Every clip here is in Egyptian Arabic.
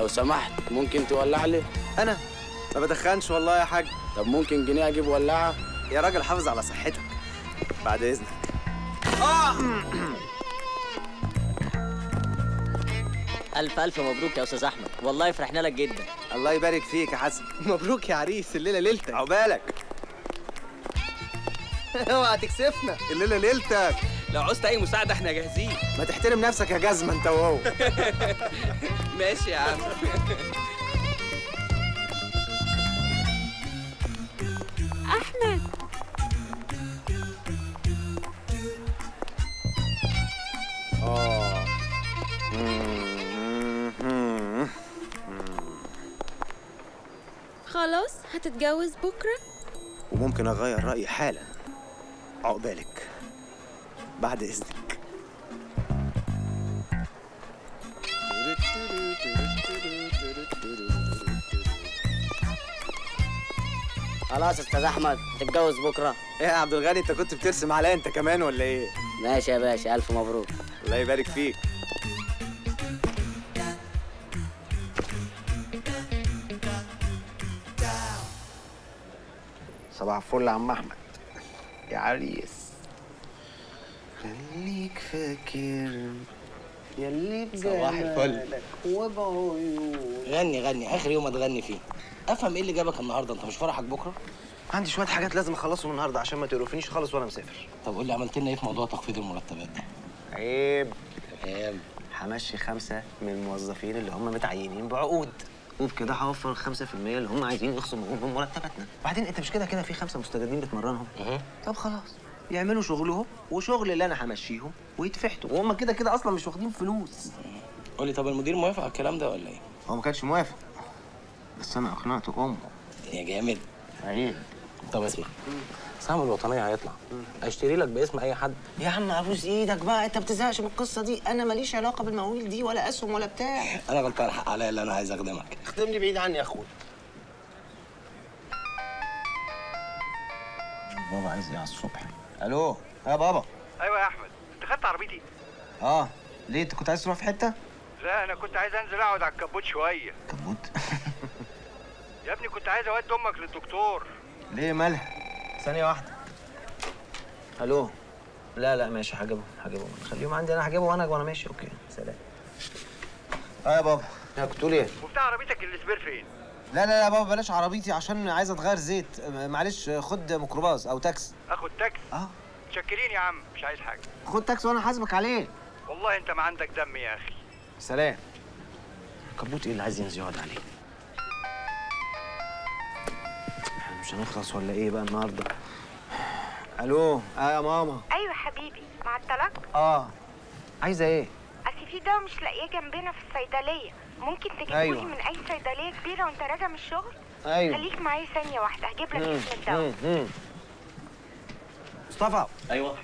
لو سمحت ممكن تولع لي انا ما بدخنش والله يا حاج طب ممكن جنيه اجيب ولاعه يا راجل حافظ على صحتك بعد اذنك الف الف مبروك يا استاذ احمد والله فرحنا لك جدا الله يبارك فيك يا حسن مبروك يا عريس الليله ليلتك عقبالك اوعى تكسفنا الليله ليلتك لو عوزت اي مساعده احنا جاهزين ما تحترم نفسك يا جزمه انت وهو ماشي يا عم أحمد اه خلاص هتتجوز بكرة وممكن اغير رايي حالا عقبالك بعد اذنك خلاص يا استاذ احمد تتجوز بكره ايه يا عبد الغني انت كنت بترسم عليا انت كمان ولا ايه ماشي يا باشا الف مبروك الله يبارك فيك صباح الفل يا عم احمد يا عريس خليك فاكر يلي صباح الفل. وبعيون غني غني اخر يوم هتغني فيه افهم ايه اللي جابك النهارده انت مش فرحك بكره عندي شويه حاجات لازم اخلصهم النهارده عشان ما تقرفنيش خالص وانا مسافر طب قول لي عملت لنا ايه في موضوع تخفيض المرتبات ده عيب تمام همشي خمسة من الموظفين اللي هم متعينين بعقود وبكده هوفر الخمسة في المية اللي هم عايزين يخصموهم من مرتباتنا بعدين انت مش كده كده في خمسة مستجدين بتمرنهم طب خلاص يعملوا شغلهم وشغل اللي انا همشيهم ويتفحتوا وهم كده كده اصلا مش واخدين فلوس قول لي طب المدير موافق على الكلام ده ولا ايه هو ما كانش موافق بس انا اقنعت امه يا جامد عيب طب اسمع سهم الوطنيه هيطلع اشتري لك باسم اي حد يا عم ابوس ايدك بقى انت بتزهقش من القصه دي انا ماليش علاقه بالمواويل دي ولا اسهم ولا بتاع انا غلطان حق عليا اللي انا عايز اخدمك اخدمني بعيد عني يا اخويا بابا عايز ايه على الصبح الو يا بابا ايوه يا احمد انت خدت عربيتي اه ليه انت كنت عايز تروح في حته لا انا كنت عايز انزل اقعد على الكبوت شويه كبوت يا ابني كنت عايز اودي امك للدكتور ليه مالها ثانيه واحده الو لا لا ماشي هجيبهم هجيبهم خليهم عندي انا هجيبهم وانا وانا ماشي اوكي سلام اه يا بابا يا كنت تقول ايه وبتاع عربيتك اللي سبير فين لا لا لا بابا بلاش عربيتي عشان عايز اتغير زيت م- معلش خد ميكروباص او تاكس اخد تاكس اه متشكرين يا عم مش عايز حاجه خد تاكس وانا حاسبك عليه والله انت ما عندك دم يا اخي سلام كبوت ايه اللي عايز ينزل يقعد عليه احنا مش هنخلص ولا ايه بقى النهارده الو اه يا ماما ايوه حبيبي معطلك اه عايزه ايه اصل في دواء مش لاقيه جنبنا في الصيدليه ممكن تجيبه أيوة. لي من اي صيدليه كبيره وانت راجع من الشغل ايوه خليك معايا ثانيه واحده هجيب لك مم، اسم الدواء مم، مم. مصطفى ايوه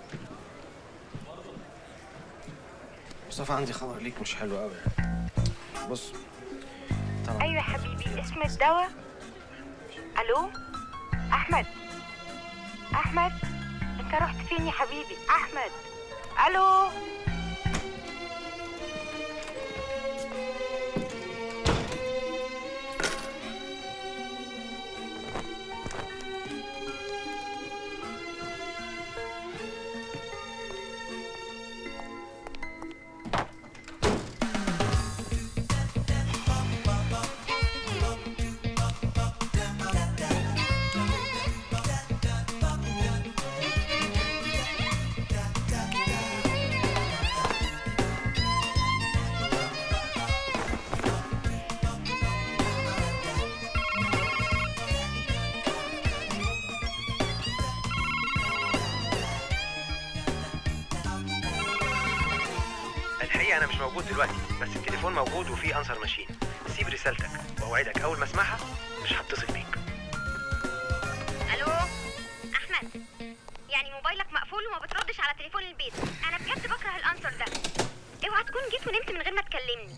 مصطفى عندي خبر ليك مش حلو قوي بص ايوه يا حبيبي اسم الدواء الو احمد احمد انت رحت فين يا حبيبي احمد الو الحقيقه انا مش موجود دلوقتي بس التليفون موجود وفيه انسر ماشين سيب رسالتك واوعدك اول ما اسمعها مش هتصل بيك الو احمد يعني موبايلك مقفول وما بتردش على تليفون البيت انا بجد بكره الانسر ده اوعى تكون جيت ونمت من غير ما تكلمني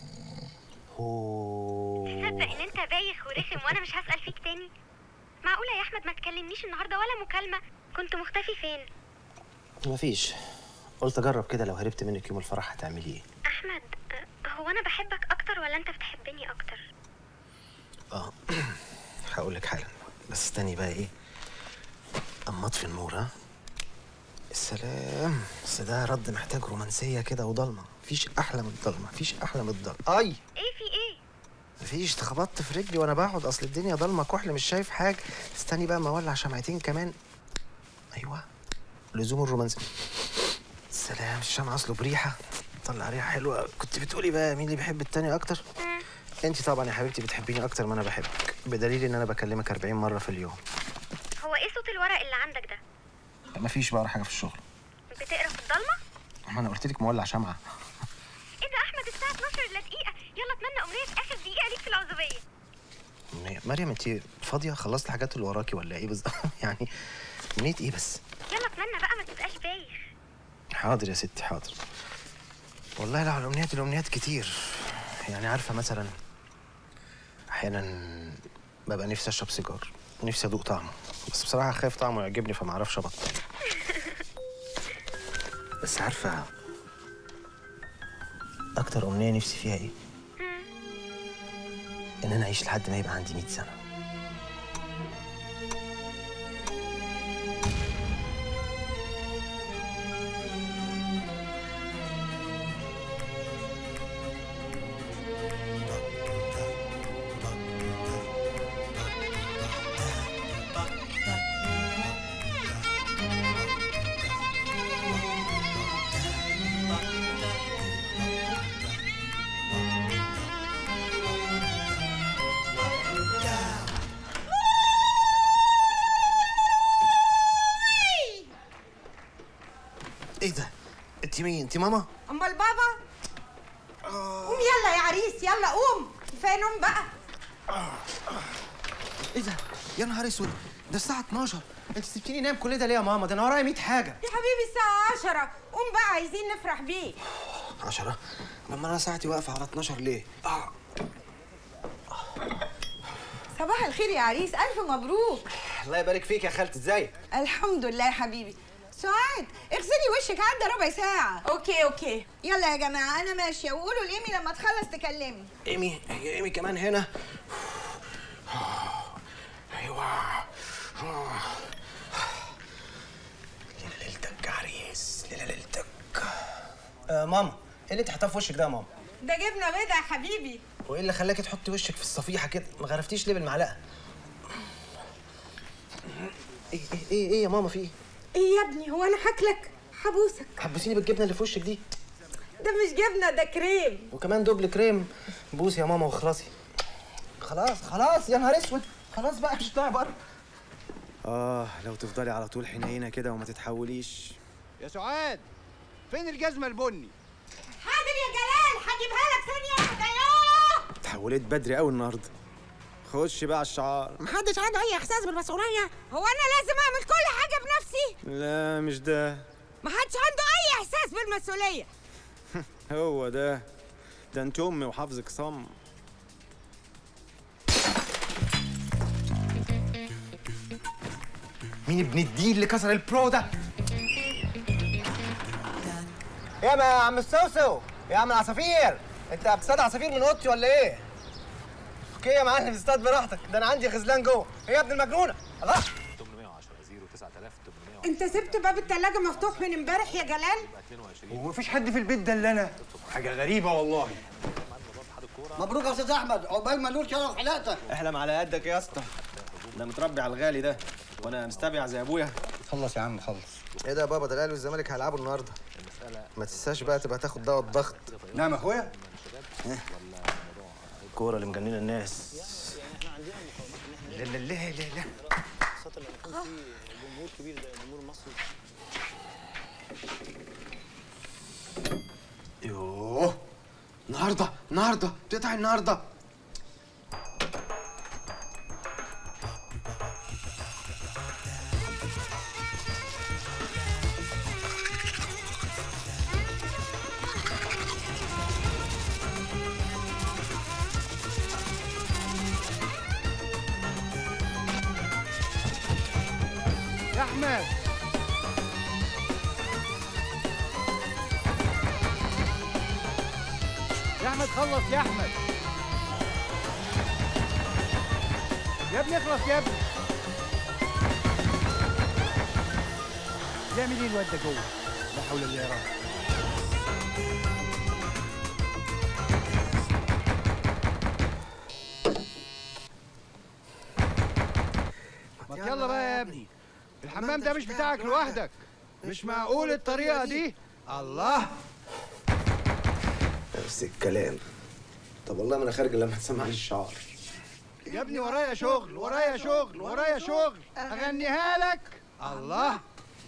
تصدق ان انت بايخ ورخم وانا مش هسال فيك تاني معقوله يا احمد ما تكلمنيش النهارده ولا مكالمه كنت مختفي فين مفيش قلت اجرب كده لو هربت منك يوم الفرح هتعملي ايه احمد أه، هو انا بحبك اكتر ولا انت بتحبني اكتر اه هقول لك حالا بس استني بقى ايه اما اطفي النور ها السلام بس ده رد محتاج رومانسيه كده وضلمه مفيش احلى من الضلمه مفيش احلى من الضلمه اي ايه في ايه مفيش اتخبطت في رجلي وانا بقعد اصل الدنيا ضلمه كحل مش شايف حاجه استني بقى ما اولع شمعتين كمان ايوه لزوم الرومانسيه السلام الشمعة اصله بريحه طلع ريحه حلوه كنت بتقولي بقى مين اللي بيحب التاني اكتر انت طبعا يا حبيبتي بتحبيني اكتر ما انا بحبك بدليل ان انا بكلمك 40 مره في اليوم هو ايه صوت الورق اللي عندك ده مفيش بقى حاجه في الشغل بتقرا في الضلمه ما انا قلت لك مولع شمعه ايه ده احمد الساعه 12 الا دقيقه يلا اتمنى امنيه في اخر دقيقه ليك في العزوبيه أمنية. مريم انت فاضيه خلصت الحاجات اللي وراكي ولا ايه بالظبط يعني امنيه ايه بس يلا اتمنى بقى ما تبقاش بايخ حاضر يا ستي حاضر والله لا الامنيات الامنيات كتير يعني عارفه مثلا احيانا ببقى نفسي اشرب سيجار نفسي ادوق طعمه بس بصراحه خايف طعمه يعجبني فما اعرفش ابطل بس عارفه اكتر امنيه نفسي فيها ايه ان انا اعيش لحد ما يبقى عندي 100 سنه ايه ده انت مين انت ماما امال بابا قوم يلا يا عريس يلا قوم كفايه نوم بقى ايه ده يا نهار اسود ده الساعه 12 انت سبتيني نايم كل ده ليه يا ماما ده انا ورايا 100 حاجه يا حبيبي الساعه 10 قوم بقى عايزين نفرح بيك 10 لما انا ساعتي واقفه على 12 ليه آه. صباح الخير يا عريس الف مبروك الله يبارك فيك يا خالتي ازيك الحمد لله يا حبيبي سعاد اغسلي وشك عدى ربع ساعة اوكي اوكي يلا يا جماعة انا ماشية وقولوا لإيمي لما تخلص تكلمني ايمي هي ايمي كمان هنا ايوه ليلة ليلتك يا عريس ليلة ليلتك آه ماما ايه اللي انت حاطاه في وشك ده يا ماما ده جبنة بيضة يا حبيبي وايه اللي خلاكي تحطي وشك في الصفيحه كده ما غرفتيش ليه بالمعلقه ايه ايه ايه, إيه يا ماما في ايه ايه يا ابني هو انا هاكلك هبوسك حبسيني بالجبنه اللي في وشك دي ده مش جبنة ده كريم وكمان دوبل كريم بوس يا ماما واخلصي خلاص خلاص يا نهار اسود خلاص بقى مش طالع بره اه لو تفضلي على طول حنينه كده وما تتحوليش يا سعاد فين الجزمه البني حاضر يا جلال هجيبها لك ثانية واحدة يوه اتحولت بدري قوي النهارده خش بقى على الشعار محدش عنده اي احساس بالمسؤولية هو انا لازم اعمل كل حاجة بنفسي لا مش ده محدش عنده اي احساس بالمسؤولية هو ده ده انت امي وحافظك صم مين ابن الدين اللي كسر البرو ده؟ يا ما يا عم السوسو يا عم العصافير انت بتصطاد عصافير من اوضتي ولا ايه؟ اوكي يا معلم اصطاد براحتك ده انا عندي خذلان جوه ايه يا ابن المجنونه؟ الله انت سبت باب التلاجة مفتوح من امبارح يا جلال ومفيش حد في البيت ده الا انا حاجه غريبه والله مبروك يا استاذ احمد عقبال ما نور شرف حلقتك احلم على قدك يا اسطى ده متربي على الغالي ده وانا مستبيع زي ابويا خلص يا عم خلص ايه ده يا بابا ده الاهلي والزمالك هيلعبوا النهارده ما تنساش بقى تبقى تاخد دواء الضغط نعم يا اخويا الكوره اللي مجننه الناس لا لا لا لا لا يوه النهارده النهارده بتقطع النهارده يا احمد يا احمد خلص يا احمد يا ابني اخلص يا ابني بيعمل ايه الواد ده جوه لا حول الله يا رب ما يلا بقى يا ابني الحمام ده مش بتاعك لوحدك مش معقول الطريقه دي الله نفس الكلام طب والله ما انا خارج لما تسمعني الشعر يا ابني ورايا شغل ورايا شغل ورايا شغل اغنيها لك الله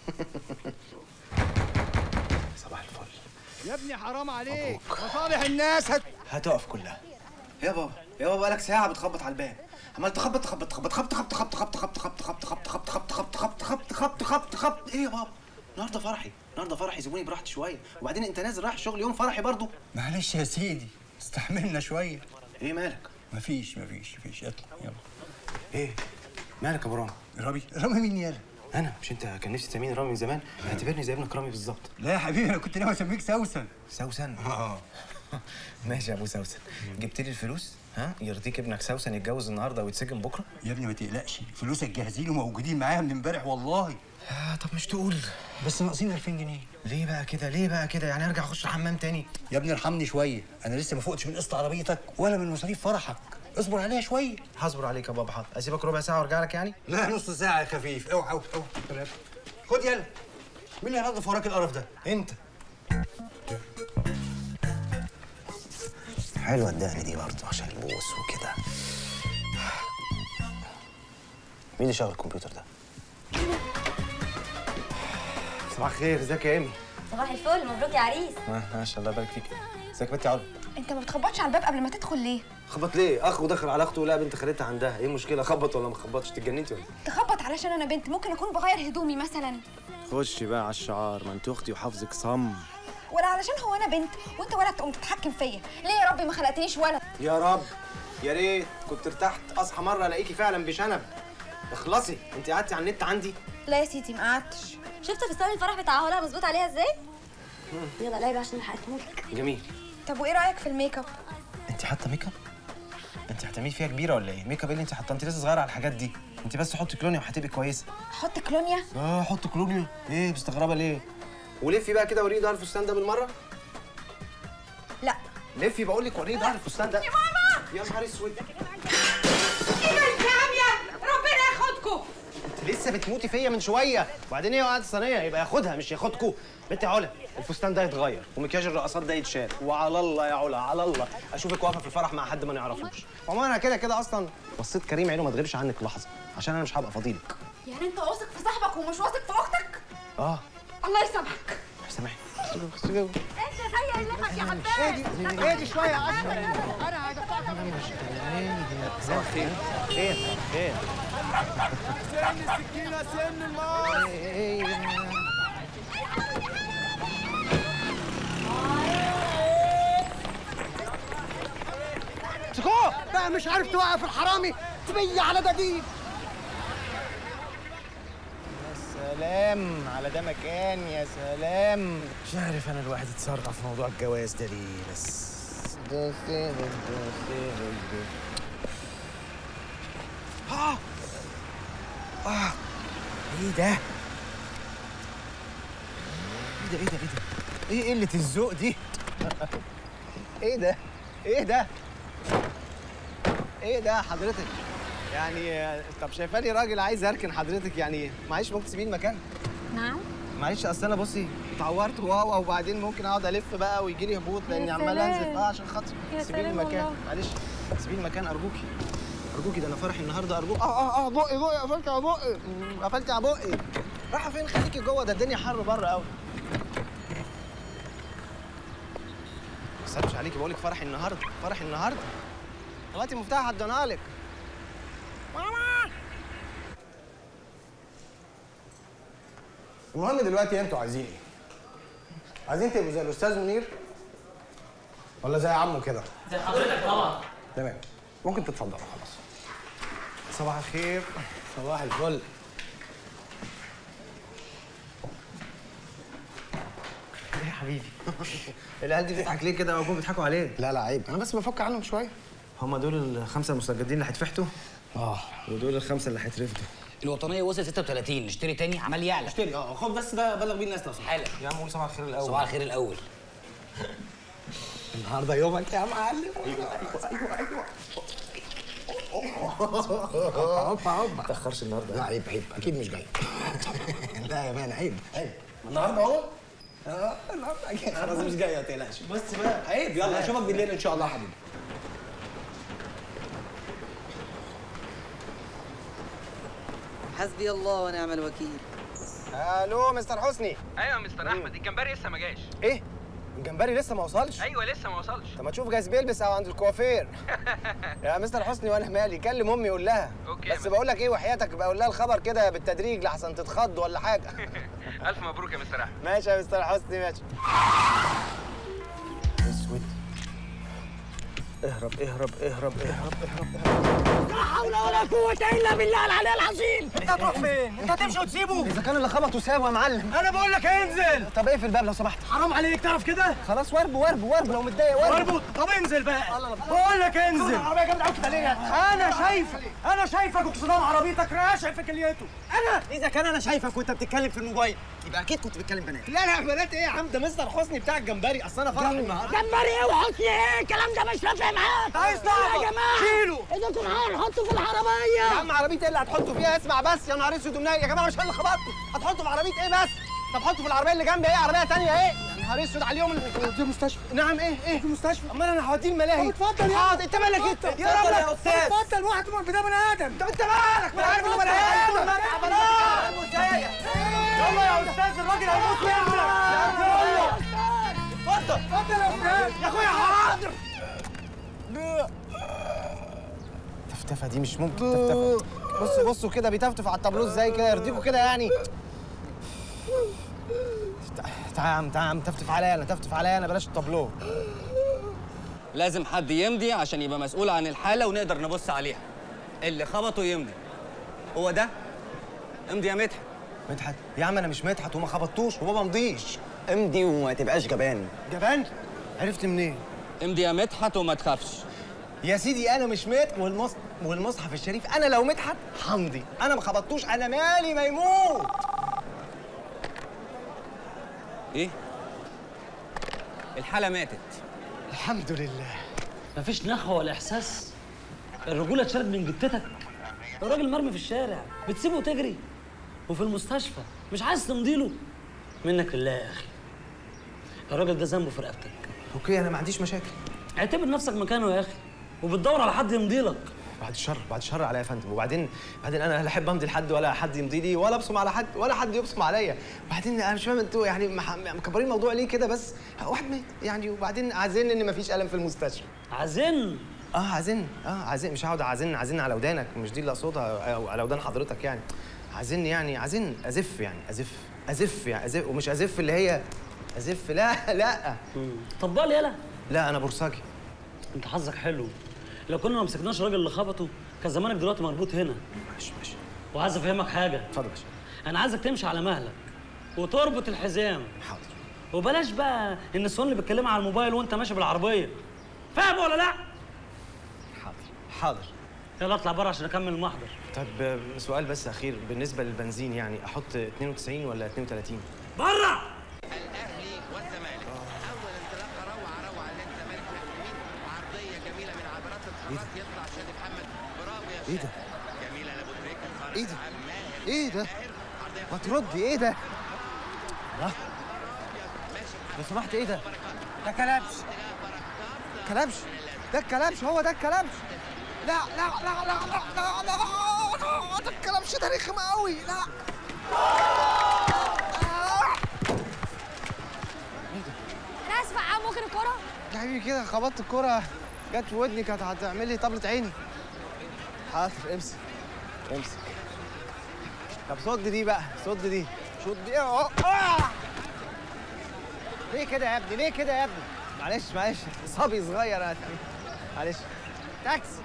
صباح الفل يا ابني حرام عليك مصالح الناس هت... هتقف كلها يا بابا يا بابا بقالك ساعة بتخبط على الباب عمال تخبط تخبط تخبط خبط خبط خبط خبط خبط خبط خبط خبط خبط خبط خبط خبط خبط خبط خبط خبط ايه يا بابا النهارده فرحي النهارده فرحي سيبوني براحتي شويه وبعدين انت نازل رايح الشغل يوم فرحي برضو معلش يا سيدي استحملنا شويه ايه مالك مفيش مفيش مفيش اطلع يلا ايه مالك يا ابو رامي رامي رامي مين يالا انا مش انت كان نفسي تسميني رامي من زمان اعتبرني زي ابنك رامي بالظبط لا يا حبيبي انا كنت ناوي اسميك سوسن سوسن اه ماشي يا ابو سوسن جبت لي الفلوس ها يرضيك ابنك سوسن يتجوز النهارده ويتسجن بكره يا ابني ما تقلقش فلوسك جاهزين وموجودين معايا من امبارح والله آه طب مش تقول بس ناقصين 2000 جنيه ليه بقى كده ليه بقى كده يعني ارجع اخش الحمام تاني يا ابني ارحمني شويه انا لسه ما فوقتش من قسط عربيتك ولا من مصاريف فرحك اصبر عليها شويه هصبر عليك يا بابا حاضر اسيبك ربع ساعه وارجع لك يعني لا نص ساعه يا خفيف اوعى اوعى اوعى خد يلا مين اللي هينظف وراك القرف ده انت حلوه الدقن دي برضه عشان البوس وكده مين اللي شغل الكمبيوتر ده؟ صباح الخير ازيك يا ايمي؟ صباح الفل مبروك يا عريس ما ما شاء الله يبارك فيك ازيك يا بنتي علا انت ما بتخبطش على الباب قبل ما تدخل ليه خبط ليه؟ اخ ودخل على اخته ولقى بنت خالتها عندها ايه المشكله خبط ولا ما خبطش اتجننتي ولا تخبط علشان انا بنت ممكن اكون بغير هدومي مثلا خشي بقى على الشعار ما انت اختي وحافظك صم ولا علشان هو انا بنت وانت ولد تقوم تتحكم فيا ليه يا ربي ما خلقتنيش ولد يا رب يا ريت كنت ارتحت اصحى مره الاقيكي فعلا بشنب اخلصي انت قعدتي على النت عندي لا يا سيدي ما قعدتش شفت فستان الفرح بتاع هلا مظبوط عليها ازاي يلا لعبي عشان هتموتك جميل طب وايه رايك في الميك اب انت حاطه ميك اب انت هتعملي فيها كبيره ولا ايه ميك اب ايه اللي انت حاطه انت لسه صغيره على الحاجات دي انت بس حطي كلونيا وهتبقي كويسه احط كلونيا اه حط كلونيا ايه مستغربه ليه ولفي بقى كده وريني ظهر الفستان ده بالمره لا لفي بقول لك وريني ظهر الفستان ده يا ماما يا نهار اسود ربنا ياخدكم انت لسه بتموتي فيا من شويه وبعدين ايه وقعت الصينيه يبقى ياخدها مش ياخدكوا بنت يا علا الفستان ده يتغير ومكياج الرقصات ده يتشال وعلى الله يا علا على الله اشوفك واقفه في الفرح مع حد ما نعرفوش عموما انا كده كده اصلا بصيت كريم عينه ما تغيبش عنك لحظه عشان انا مش هبقى فضيلك يعني انت واثق في صاحبك ومش واثق في اختك اه الله يسامحك سامحني انت زي اللي يا حبايبي اهدي شويه يا عشرة انا هدفعك صباح الخير خير خير سن السكينه سن الماس امسكوه بقى مش عارف توقف الحرامي تبي على بديل سلام على ده مكان يا سلام مش عارف انا الواحد اتصرف في موضوع الجواز ده ليه بس ده سهل ده سهل ده اه اه ايه ده؟ ايه ده ايه ده ايه ده؟ ايه قلة الذوق دي؟ ايه ده؟ ايه ده؟ ايه ده حضرتك؟ يعني آه، طب شايفاني راجل عايز اركن حضرتك يعني معلش ممكن تسيبيني المكان؟ نعم معلش اصل انا بصي اتعورت واوا وبعدين ممكن اقعد الف بقى ويجي لي هبوط لاني عمال سلام. انزل اه عشان خاطري يا سيبيني سلام المكان والله. معلش سيبيني المكان ارجوكي ارجوكي ده انا فرحي النهارده ارجوك اه اه اه بقي بقي قفلت على بقي مم، قفلت على بقي رايحه فين خليكي جوه ده الدنيا حر بره قوي ما صعبش عليكي بقول لك فرحي النهارده فرحي النهارده دلوقتي مفتاح هدينها لك المهم دلوقتي انتوا عايزين ايه؟ عايزين تبقوا زي الاستاذ منير ولا زي عمه كده؟ زي حضرتك طبعا تمام ممكن تتفضلوا خلاص صباح الخير صباح الفل ايه يا حبيبي العيال دي بتضحك ليه كده وابوهم بيضحكوا عليه لا لا عيب انا بس بفك عنهم شويه هم دول الخمسه المستجدين اللي هيتفحتوا اه ودول الخمسه اللي هيترفدوا الوطنيه وصل 36 نشتري تاني عمال يعلى اشتري اه خد بس ده بلغ بيه الناس لو سمحت حالا يا عم قول صباح الخير الاول صباح الخير الاول النهارده يومك يا معلم ايوه ايوه ايوه هوبا هوبا ما تاخرش النهارده لا عيب عيب اكيد مش جاي لا يا مان عيب عيب النهارده اهو اه النهارده أكيد. خلاص مش جاي ما تقلقش بس بقى عيب يلا اشوفك بالليل ان شاء الله يا حبيبي حسبي الله ونعم الوكيل الو مستر حسني ايوه يا مستر احمد الجمبري لسه ما جاش ايه الجمبري لسه ما وصلش ايوه لسه ما وصلش طب ما تشوف جايز بيلبس او عند الكوافير يا مستر حسني وانا مالي كلم امي قول لها أوكي، بس بقول لك ايه وحياتك بقى قول لها الخبر كده بالتدريج لحسن تتخض ولا حاجه الف مبروك يا مستر احمد ماشي يا مستر حسني ماشي اسود اهرب اهرب اهرب اهرب اهرب لا حول ولا قوة إلا بالله العلي العظيم انت هتروح فين؟ انت هتمشي وتسيبه؟ اذا كان اللي خبطه سابه يا معلم انا بقول لك انزل طب اقفل الباب لو سمحت حرام عليك تعرف كده؟ خلاص ورب ورب ورب لو متضايق ورب ورب طب انزل بقى بقول لك انزل العربيه جامده قوي كده ليه؟ انا شايفك انا شايفك وكسران عربيتك راشق في كليته انا اذا كان انا شايفك وانت بتتكلم في الموبايل يبقى اكيد كنت بتكلم بنات لا لا بنات ايه يا عم ده مستر حسني بتاع الجمبري اصل انا فرح النهارده جمبري إيه وحسني إيه الكلام ده مش نافع معاك عايز يا تعرف جماعة شيله إيدكم حار حطوا في العربية يا عم عربيه ايه اللي هتحطه فيها اسمع بس يا نهار اسود ومنيل يا جماعه مش انا اللي خبطته هتحطه في عربيه ايه بس طب حطه في العربيه اللي جنبي ايه عربيه تانية ايه يا نهار اسود على اليوم اللي في المستشفى نعم ايه ايه في المستشفى امال انا هوديه الملاهي اتفضل يا حاضر انت مالك انت يا رب يا استاذ اتفضل واحد من ده بني ادم طب انت مالك ما عارف انه بني ادم يلا يا استاذ الراجل هيموت ويعمل يلا اتفضل اتفضل يا استاذ يا اخويا حاضر التفتفه دي مش ممكن تفتفه بصوا بصوا كده بيتفتف على الطابلوه ازاي كده يرضيكوا كده يعني تعال يا عم تعال يا عم تفتف عليا انا تفتف عليا انا بلاش الطابلوه لازم حد يمضي عشان يبقى مسؤول عن الحالة ونقدر نبص عليها اللي خبطه يمضي هو ده امضي يا مدحت مدحت يا عم انا مش مدحت وما خبطتوش وما بمضيش امضي وما تبقاش جبان جبان عرفت منين امضي يا مدحت وما تخافش يا سيدي انا مش مدحت والمص... والمصحف الشريف انا لو مدحت همضي انا ما خبطتوش انا مالي ما يموت ايه الحالة ماتت الحمد لله مفيش نخوة ولا إحساس الرجولة اتشالت من جتتك الراجل مرمي في الشارع بتسيبه وتجري وفي المستشفى مش عايز تمضيله منك لله يا أخي الراجل ده ذنبه في رقبتك اوكي انا ما عنديش مشاكل اعتبر نفسك مكانه يا أخي وبتدور على حد يمضيلك بعد الشر بعد الشر عليا يا فندم وبعدين بعدين انا لا احب امضي لحد ولا حد يمضي لي ولا ابصم على حد ولا حد يبصم عليا وبعدين انا مش فاهم انتوا يعني مح- مكبرين الموضوع ليه كده بس واحد مات يعني وبعدين عازين ان مفيش الم في المستشفى عازن اه عازن اه عازن مش هقعد اعزن عازن على ودانك مش دي اللي اقصدها او على ودان حضرتك يعني عازن يعني عازن ازف يعني ازف ازف يعني ازف ومش ازف اللي هي ازف لا لا طبال يلا لا انا بورساجي انت حظك حلو لو كنا ما مسكناش الراجل اللي خبطه كان زمانك دلوقتي مربوط هنا ماشي ماشي وعايز افهمك حاجه اتفضل يا باشا انا عايزك تمشي على مهلك وتربط الحزام حاضر وبلاش بقى النسوان اللي بيتكلموا على الموبايل وانت ماشي بالعربيه فاهم ولا لا حاضر حاضر يلا اطلع بره عشان اكمل المحضر طب آه، سؤال بس اخير بالنسبه للبنزين يعني احط 92 ولا 32 بره ايه ده ايه ده ايه ده ما تردي ايه ده لا لو سمحت ايه ده ده كلبش كلبش ده الكلبش هو ده الكلبش لا لا لا لا لا لا لا ده الكلبش ده رخم قوي لا انا اسف يا عم ممكن الكرة؟ يا حبيبي كده خبطت الكرة جت في ودني كانت هتعمل لي طبلة عيني حاضر امسك امسك طب صد دي بقى صد دي صد دي اهو آه! ليه كده يا ابني ليه كده يا ابني معلش معلش صبي صغير يا حبيبي. معلش تاكسي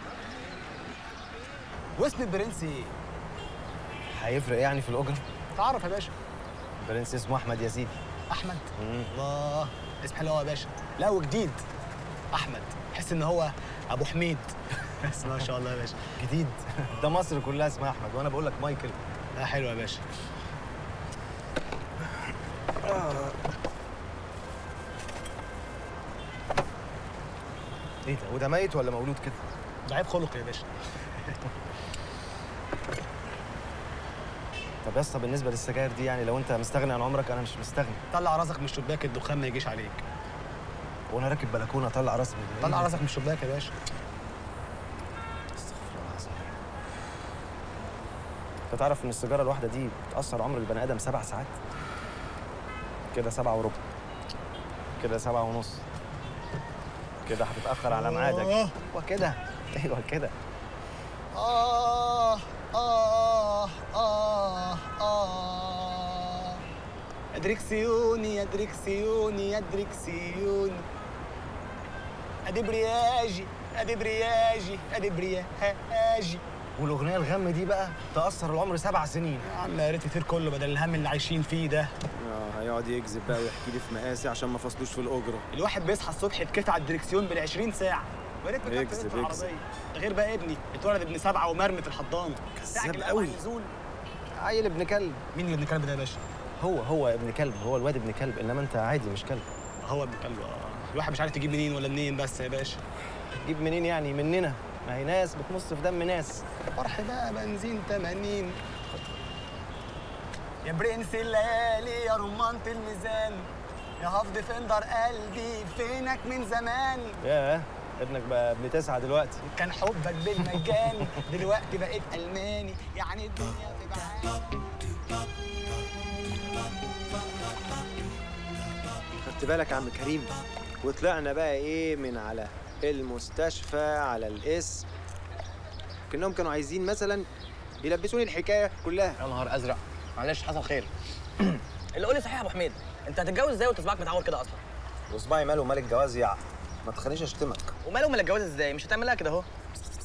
واسم البرنس ايه؟ هيفرق يعني في الاجره؟ تعرف يا باشا البرنس اسمه احمد يا سيدي احمد الله اسم حلو أوي يا باشا لا وجديد احمد تحس ان هو ابو حميد بس ما شاء الله يا باشا جديد ده مصر كلها اسمها احمد وانا بقول لك مايكل لا حلو يا باشا ايه ده وده ميت ولا مولود كده ده عيب خلق يا باشا طب يا اسطى بالنسبه للسجاير دي يعني لو انت مستغني عن عمرك انا مش مستغني طلع راسك من الشباك الدخان ما يجيش عليك وانا راكب بلكونه اطلع راسي من طلع راسك من الشباك يا باشا انت تعرف ان السيجاره الواحده دي بتاثر عمر البني ادم سبع ساعات كده سبعة وربع كده سبعة ونص كده هتتاخر على ميعادك آه. وكده ايوه كده آه آه آه آه يا دريكسيوني يا دريكسيوني يا دريكسيوني أدي برياجي أدي برياجي أدي برياجي والاغنيه الغم دي بقى تاثر العمر سبع سنين يا عم يا ريت يطير كله بدل الهم اللي عايشين فيه ده اه هيقعد يكذب بقى ويحكي لي في مقاسي عشان ما فصلوش في الاجره الواحد بيصحى الصبح يتكتع على الدريكسيون بال 20 ساعة ويا ريت ما كان يكذب، في يكذب. العربية ده غير بقى ابني اتولد ابن سبعة ومرمي في الحضانة كذاب قوي. عيل ابن كلب مين اللي ابن كلب ده يا باشا؟ هو هو ابن كلب هو الواد ابن كلب انما انت عادي مش كلب هو ابن كلب اه الواحد مش عارف تجيب منين ولا منين بس يا باشا تجيب منين يعني مننا ما هي ناس بتمص في دم ناس فرح بقى بنزين 80 يا برنس الليالي يا رمانة الميزان يا هفض فندر قلبي فينك من زمان ياه ابنك بقى ابن تسعة دلوقتي كان حبك بالمجان دلوقتي بقيت ألماني يعني الدنيا تبعان خدت بالك يا عم كريم وطلعنا بقى ايه من على المستشفى على الاسم كانهم كانوا عايزين مثلا يلبسوني الحكايه كلها يا نهار ازرق معلش حصل خير اللي قول لي صحيح يا ابو حميد انت هتتجوز ازاي وانت صباعك متعور كده اصلا وصباعي ماله مال الجواز يا ما تخلينيش اشتمك وماله امال الجواز ازاي مش هتعملها كده اهو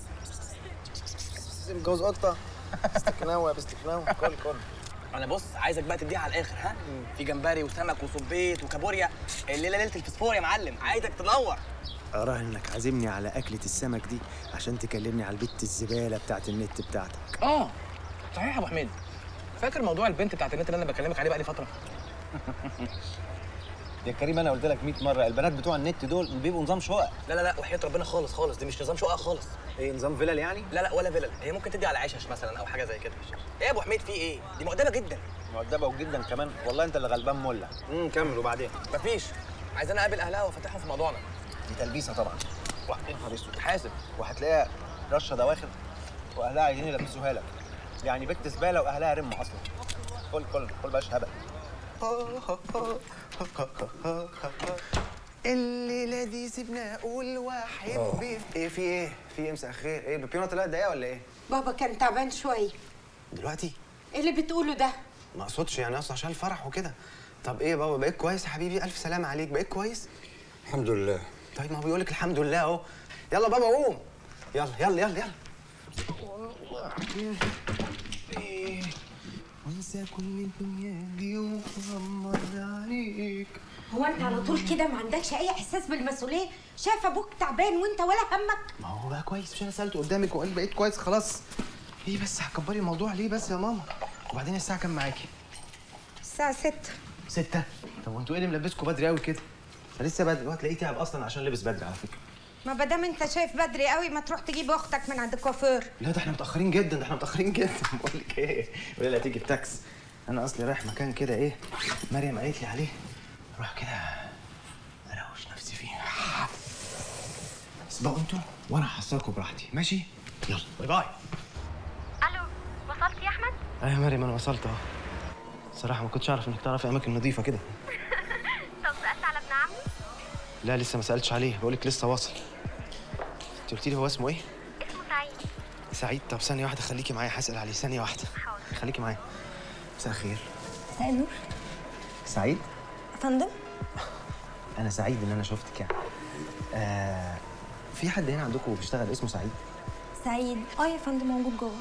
متجوز قطه بستكناوه بستكناوه كل كل انا بص عايزك بقى تديها على الاخر ها في جمبري وسمك وصبيت وكابوريا الليله ليله الفسفور يا معلم عايزك تنور اراهن انك عازمني على اكله السمك دي عشان تكلمني على البت الزباله بتاعت النت بتاعتك اه صحيح يا ابو حميد فاكر موضوع البنت بتاعت النت اللي انا بكلمك عليه بقى لي فتره يا كريم انا قلت لك 100 مره البنات بتوع النت دول بيبقوا نظام شقق لا لا لا وحياه ربنا خالص خالص دي مش نظام شقه خالص ايه نظام فيلل يعني لا لا ولا فيلل هي ممكن تدي على عشش مثلا او حاجه زي كده ايه يا ابو حميد في ايه دي مؤدبه جدا مؤدبه وجدا كمان والله انت اللي غلبان ملا امم كمل وبعدين مفيش عايز انا اقابل اهلها وافاتحهم في موضوعنا دي تلبيسه طبعا يا نهار اسود حاسب وهتلاقيها رشه دواخل واهلها عايزين يلبسوها لك يعني بنت زباله واهلها رم اصلا كل كل كل باش هبل الليله دي سيبنا اقول واحب ايه في ايه في ايه مساء الخير ايه البيبيونه طلعت دقيقه ولا ايه بابا كان تعبان شويه دلوقتي ايه اللي بتقوله ده ما اقصدش يعني اصلا عشان الفرح وكده طب ايه يا بابا بقيت كويس يا حبيبي الف سلامه عليك بقيت كويس الحمد لله طيب ما هو بيقول لك الحمد لله اهو يلا بابا قوم يلا يلا يلا يلا وانسى كل الدنيا دي وغمض عليك هو انت على طول كده ما عندكش اي احساس بالمسؤوليه شايف ابوك تعبان وانت ولا همك ما هو بقى كويس مش انا سالته قدامك وقال بقيت كويس خلاص ايه بس هتكبري الموضوع ليه بس يا ماما وبعدين الساعه كام معاكي الساعه 6 ستة طب وانتوا ايه اللي ملبسكوا بدري قوي كده ده لسه بدري هو تلاقيه تعب اصلا عشان لبس بدري على فكره ما بدام انت شايف بدري قوي ما تروح تجيب اختك من عند الكوافير لا ده احنا متاخرين جدا ده احنا متاخرين جدا بقول لك ايه ولا لا تيجي بتاكس انا اصلي رايح مكان كده ايه مريم قالت لي عليه اروح كده اروش نفسي فيه اسبقوا انتوا وانا هحصلكوا براحتي ماشي يلا باي باي الو وصلت يا احمد ايوه يا مريم انا وصلت اهو صراحه ما كنتش اعرف انك تعرفي اماكن نظيفه كده طب سالت على ابن عمي لا لسه ما سالتش عليه بقول لك لسه واصل انت قلتي لي هو اسمه ايه اسمه سعيد سعيد طب ثانيه واحده خليكي معايا هسال عليه ثانيه واحده خليكي معايا مساء الخير مساء النور سعيد فندم انا سعيد ان انا شفتك يعني آه في حد هنا عندكم بيشتغل اسمه سعيد سعيد اه يا فندم موجود جوه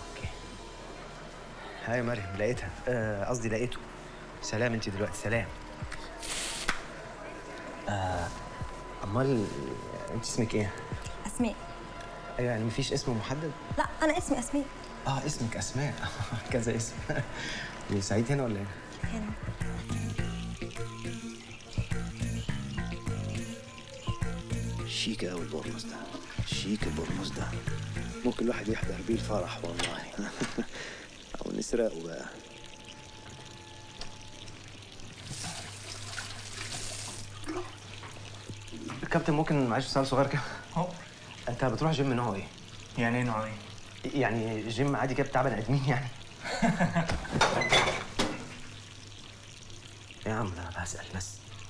هاي مريم لقيتها آه، قصدي لقيته سلام انت دلوقتي سلام آه امال انت اسمك ايه؟ اسماء ايوه يعني مفيش اسم محدد؟ لا انا اسمي اسماء اه اسمك اسماء كذا اسم سعيد هنا ولا ايه؟ هنا شيك قوي البورنوس ده شيك البورنوس ده ممكن الواحد يحضر بيه الفرح والله او نسرقه بقى كابتن ممكن معلش سؤال صغير كده؟ انت بتروح جيم نوع ايه؟ يعني ايه نوع ايه؟ يعني جيم عادي كده بتاع بني ادمين يعني يا عم ده انا بسأل بس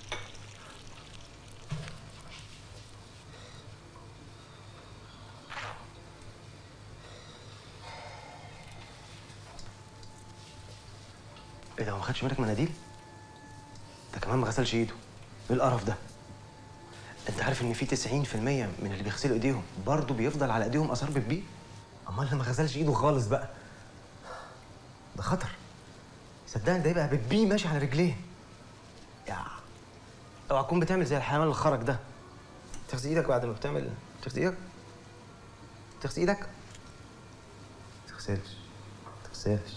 ايه ده هو ما خدش منك مناديل؟ ده كمان ما غسلش ايده ايه القرف ده؟ انت عارف ان في 90% من اللي بيغسلوا ايديهم برضه بيفضل على ايديهم اثار بتبي امال اللي ما غسلش ايده خالص بقى ده خطر صدقني ده يبقى بتبي ماشي على رجليه يا اوعى تكون بتعمل زي الحيوان اللي خرج ده تغسل ايدك بعد ما بتعمل تغسل ايدك تغسل ايدك تغسلش تغسلش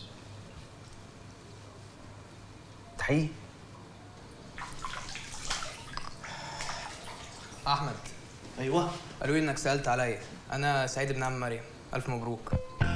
تحقيق احمد ايوه قالوا لي انك سالت عليا انا سعيد بن عم مريم الف مبروك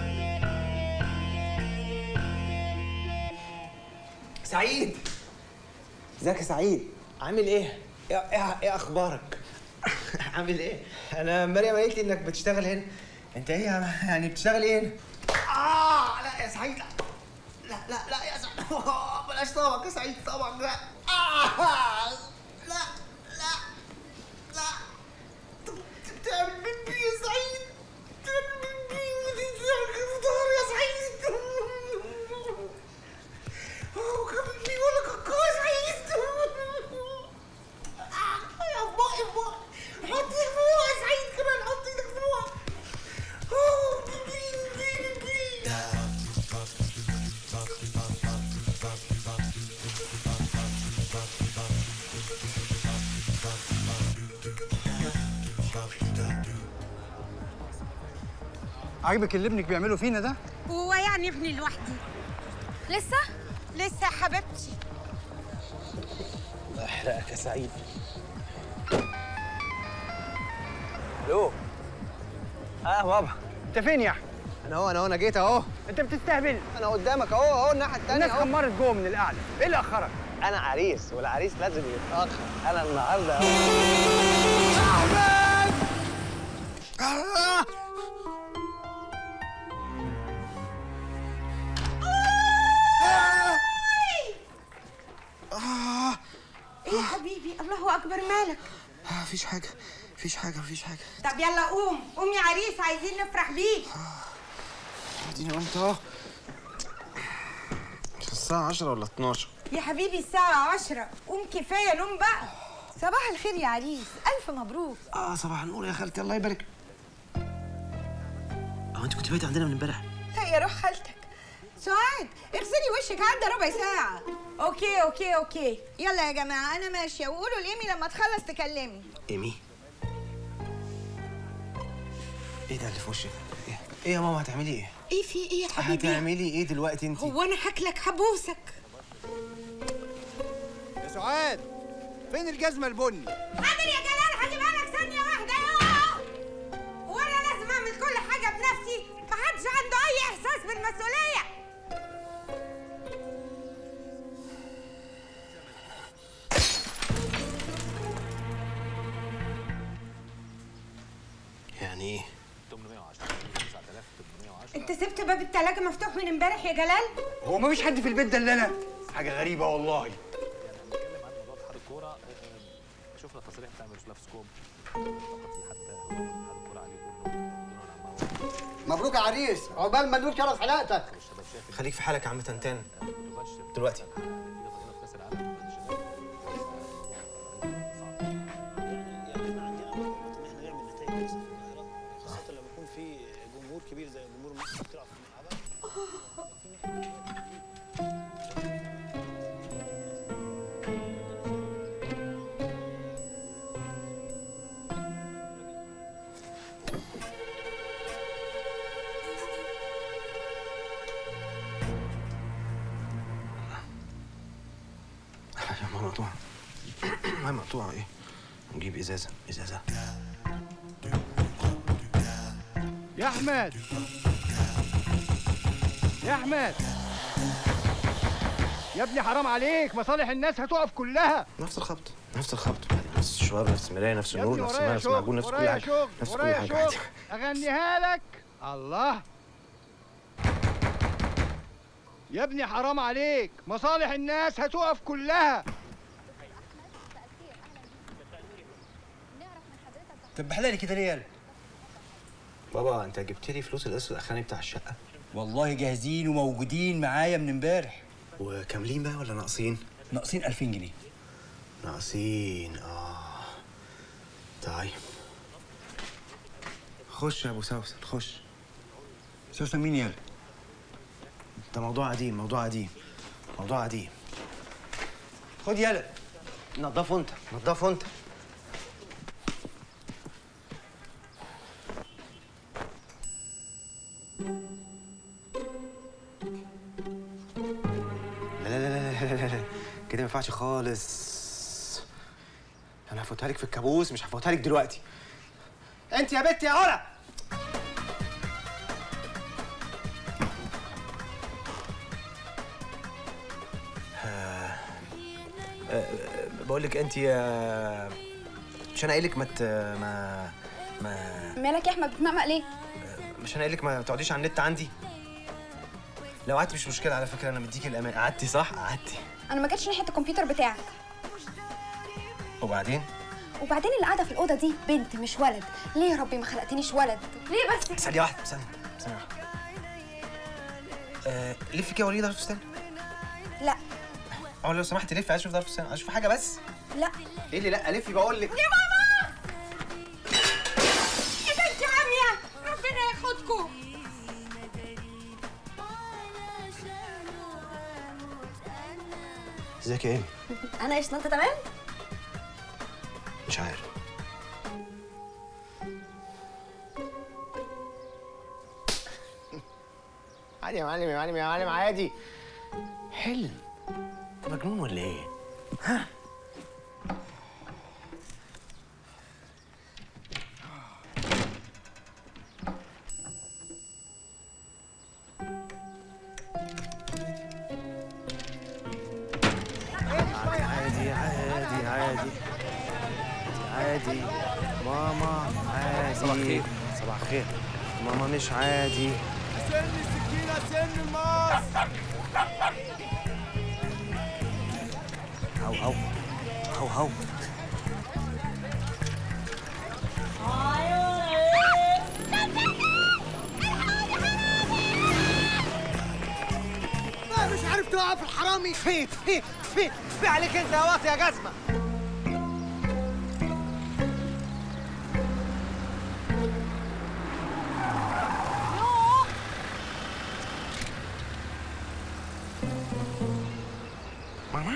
سعيد ازيك يا سعيد عامل ايه ايه ايه, إيه اخبارك عامل ايه انا مريم قالت لي انك بتشتغل هنا انت ايه يا- يعني بتشتغل ايه هنا اه لا يا سعيد لا لا لا, لا يا سعيد بلاش طبعك يا سعيد طبعك لا آه لا لا لا انت بتعمل بيبي يا سعيد بتعمل بيبي وتنزل ظهر يا سعيد Oh, كمل لي ولا كوكوز عايز يا بقى يا بقى حط ايدك فوق يا سعيد كمان حط ايدك فوق اوه بيبي بيبي عاجبك اللي ابنك بيعمله فينا ده؟ هو يعني ابني لوحدي لسه لسه يا حبيبتي الله يحرقك يا سعيد الو اه بابا انت فين يا احمد؟ انا اهو انا اهو انا جيت اهو انت بتستهبل انا قدامك اهو اهو الناحيه الثانيه الناس خمرت جوه من القعده ايه اللي اخرك؟ انا عريس والعريس لازم يتاخر انا النهارده اهو آه. ايه يا حبيبي الله اكبر مالك آه، مفيش حاجه مفيش حاجه مفيش حاجه طب يلا قوم قوم يا عريس عايزين نفرح بيك اديني قمت اهو الساعه 10 ولا 12 يا حبيبي الساعة عشرة قوم كفاية نوم بقى صباح الخير يا عريس ألف مبروك اه صباح النور يا خالتي الله يبارك هو انت كنت بايته عندنا من امبارح لا يا روح خالتك سعاد اغسلي وشك عدى ربع ساعة اوكي اوكي اوكي يلا يا جماعة أنا ماشية وقولوا لإيمي لما تخلص تكلمني ايمي ايه ده اللي في وشك ايه ايه يا ماما هتعملي ايه ايه في ايه يا حبيبي هتعملي ايه دلوقتي انت هو أنا هاكلك حبوسك يا سعاد فين الجزمه البني؟ حاضر يا جلال هجيبها لك ثانية واحدة يا وانا لازم اعمل كل حاجة بنفسي محدش عنده أي إحساس بالمسؤولية يعني ايه انت سبت باب التلاجة مفتوح من امبارح يا جلال هو مفيش حد في البيت ده الا انا حاجه غريبه والله الكوره شفنا التصريح بتاع ميروسلاف سكوب مبروك يا عريس عقبال ما نور شرف حلقتك خليك في حالك يا عم تنتان دلوقتي خاصة لما يكون في جمهور كبير زي جمهور مصر بتلعب في ملعبها معايا مقطوعه ايه نجيب ازازه ازازه يا احمد يا احمد يا ابني حرام عليك مصالح الناس هتقف كلها نفس الخبط نفس الخبط نفس الشوار نفس المرايه نفس يا ابني النور نفس ورايا الماء نفس المعجون شغل نفس كل ورايا حاجه شغل نفس كل ورايا حاجه شغل عادي اغنيها لك الله يا ابني حرام عليك مصالح الناس هتقف كلها طب حلالي كده ليه يالا؟ بابا انت جبت لي فلوس القسط الاخراني بتاع الشقه والله جاهزين وموجودين معايا من امبارح وكاملين بقى ولا ناقصين ناقصين 2000 جنيه ناقصين اه طيب خش يا ابو سوسن خش سوسن مين يالا؟ ده موضوع قديم موضوع قديم موضوع قديم خد يالا نضفه انت نضفه انت لا لا لا لا لا لا لا كده ما ينفعش خالص انا هفوتها لك في الكابوس مش هفوتها لك دلوقتي انت يا بنت يا علا آه، آه، بقول لك انت آه، مش انا قايل لك ما ت- ما ما مالك يا احمد بتمقمق ليه مش انا قايل لك ما تقعديش على النت عندي لو قعدتي مش مشكله على فكره انا مديكي الامان قعدتي صح قعدتي انا ما جاتش ناحيه الكمبيوتر بتاعك وبعدين وبعدين اللي قاعده في الاوضه دي بنت مش ولد ليه يا ربي ما خلقتنيش ولد ليه بس ثانيه واحده ثانيه ثانيه واحده آه لفي كده وريني ضرب فستان لا او لو سمحت لفي عايز اشوف ضرب فستان عايز اشوف حاجه بس لا ايه اللي لا لفي بقول لك يا ماما يا بنت عمية ربنا ياخدكم ازيك يا ايمي انا قشطه انت تمام مش عارف عادي يا معلم يا معلم يا معلم عادي حلم انت مجنون ولا ايه؟ ها؟ عادي عادي عادي عادي ماما عادي صباح الخير. صباح الخير ماما مش عادي سن السكينه سن الماس هو هو هو هو مش عارف توقف الحرامي في في في في عليك انت يا واطي يا جزمه ماما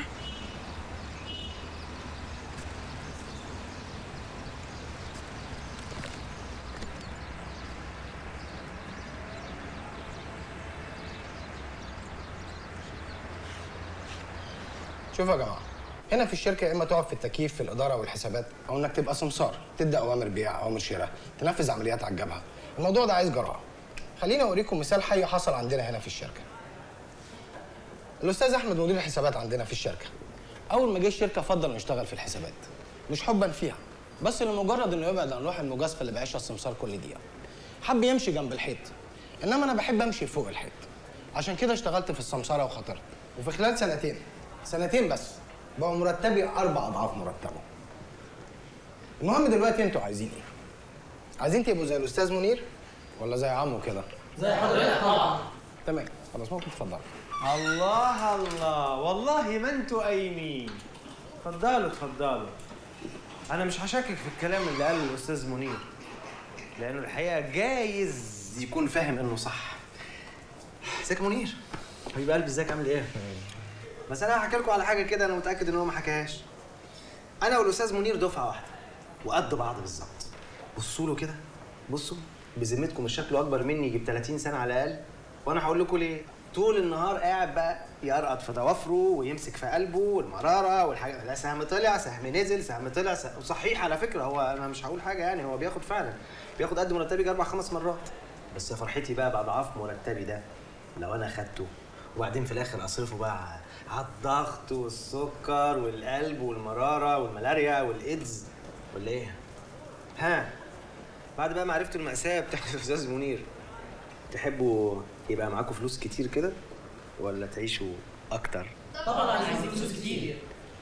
شوفوا يا جماعه هنا في الشركه يا اما تقف في التكييف في الاداره والحسابات او انك تبقى سمسار تدي اوامر بيع اوامر شراء تنفذ عمليات على الجبهه الموضوع ده عايز جراءه خليني اوريكم مثال حي حصل عندنا هنا في الشركه الاستاذ احمد مدير الحسابات عندنا في الشركه اول ما جه الشركه فضل انه يشتغل في الحسابات مش حبا فيها بس لمجرد انه يبعد عن روح المجازفه اللي بيعيشها السمسار كل دقيقه حب يمشي جنب الحيط انما انا بحب امشي فوق الحيط عشان كده اشتغلت في السمساره وخاطرت وفي خلال سنتين سنتين بس بقى مرتبي اربع اضعاف مرتبه المهم دلوقتي انتوا عايزين ايه عايزين تبقوا زي الاستاذ منير ولا زي عمو كده زي حضرتك طبعا تمام خلاص ممكن تفضلوا الله الله والله ما انتوا قايمين اتفضلوا اتفضلوا انا مش هشكك في الكلام اللي قاله الاستاذ منير لانه الحقيقه جايز يكون فاهم انه صح ازيك يا منير حبيب قلبي ازيك عامل ايه بس انا هحكي لكم على حاجه كده انا متاكد ان هو ما حكاهاش انا والاستاذ منير دفعه واحده وقد بعض بالظبط بصوا له كده بصوا بذمتكم مش شكله اكبر مني يجيب 30 سنه على الاقل وانا هقول لكم ليه طول النهار قاعد بقى يرقد في ضوافره ويمسك في قلبه والمراره والحاجه لا سهم طلع سهم نزل سهم طلع سهم... وصحيح على فكره هو انا مش هقول حاجه يعني هو بياخد فعلا بياخد قد مرتبي يجي اربع خمس مرات بس يا فرحتي بقى باضعاف مرتبي ده لو انا خدته وبعدين في الاخر اصرفه بقى على الضغط والسكر والقلب والمراره والملاريا والايدز ولا ايه؟ ها بعد بقى ما عرفتوا المأساة بتاعت الأستاذ منير تحبوا يبقى معاكم فلوس كتير كده ولا تعيشوا أكتر؟ طبعا عايزين فلوس كتير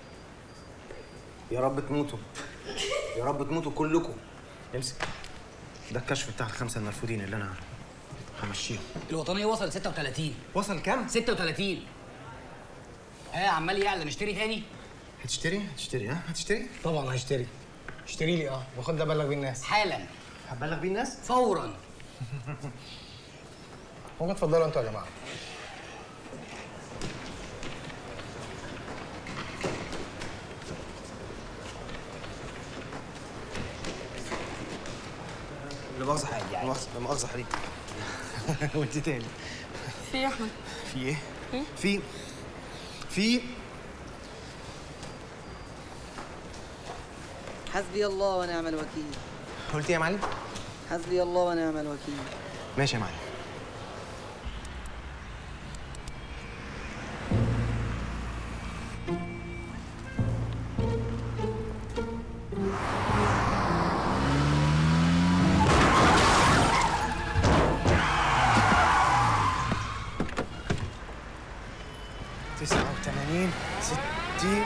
يا رب تموتوا يا رب تموتوا كلكم امسك ده الكشف بتاع الخمسة المرفوضين اللي أنا همشيهم الوطنيه وصل 36 وصل كام؟ 36 ها عمال يعلى نشتري تاني هتشتري؟ هتشتري ها؟ هتشتري؟ طبعا هشتري اشتري لي اه واخد ده ابلغ بيه الناس حالا هبلغ بيه الناس؟ فورا ممكن اتفضلوا انتوا يا جماعه لا مؤاخذة حبيبي لا مؤاخذة لا مؤاخذة حبيبي وانت تاني في يا احمد في ايه؟ في في حسبي الله ونعم الوكيل قلت ايه يا معلم؟ حسبي الله ونعم الوكيل ماشي يا معلم تسعة وثمانين ستين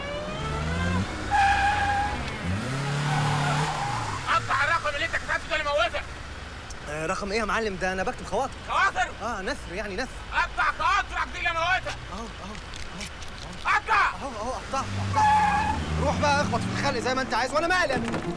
قطع الرقم اللي انت كتبته ده اللي موتك آه رقم ايه يا معلم ده انا بكتب خواطر خواطر اه نثر يعني نثر قطع خواطرك دي اللي موتك اهو اهو قطع اهو اهو قطعت قطعت روح بقى اخبط في الخلق زي ما انت عايز وانا مالي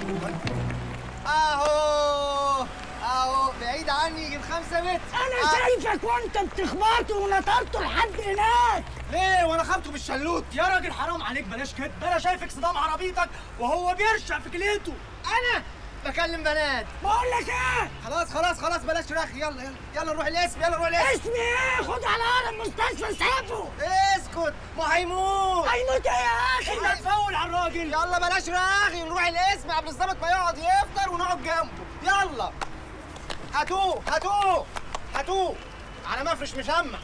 اهو اهو بعيد عني يجي خمسة متر انا شايفك وانت بتخبطه ونطرته لحد هناك ليه وانا خبطه بالشلوت يا راجل حرام عليك بلاش كده ده انا شايفك صدام عربيتك وهو بيرشق في كليته انا بكلم بنات بقول لك ايه خلاص خلاص خلاص بلاش رخي يلا يلا يلا نروح الاسم يلا نروح الاسم اسمي ايه خد على اقرب مستشفى سيبه اسكت ما هيموت هيموت ايه يا اخي احنا تفول على الراجل يلا بلاش رغي نروح الاسم قبل الظابط ما يقعد يفطر ونقعد جنبه يلا هاتوه هاتوه هاتوه على مفرش مشمع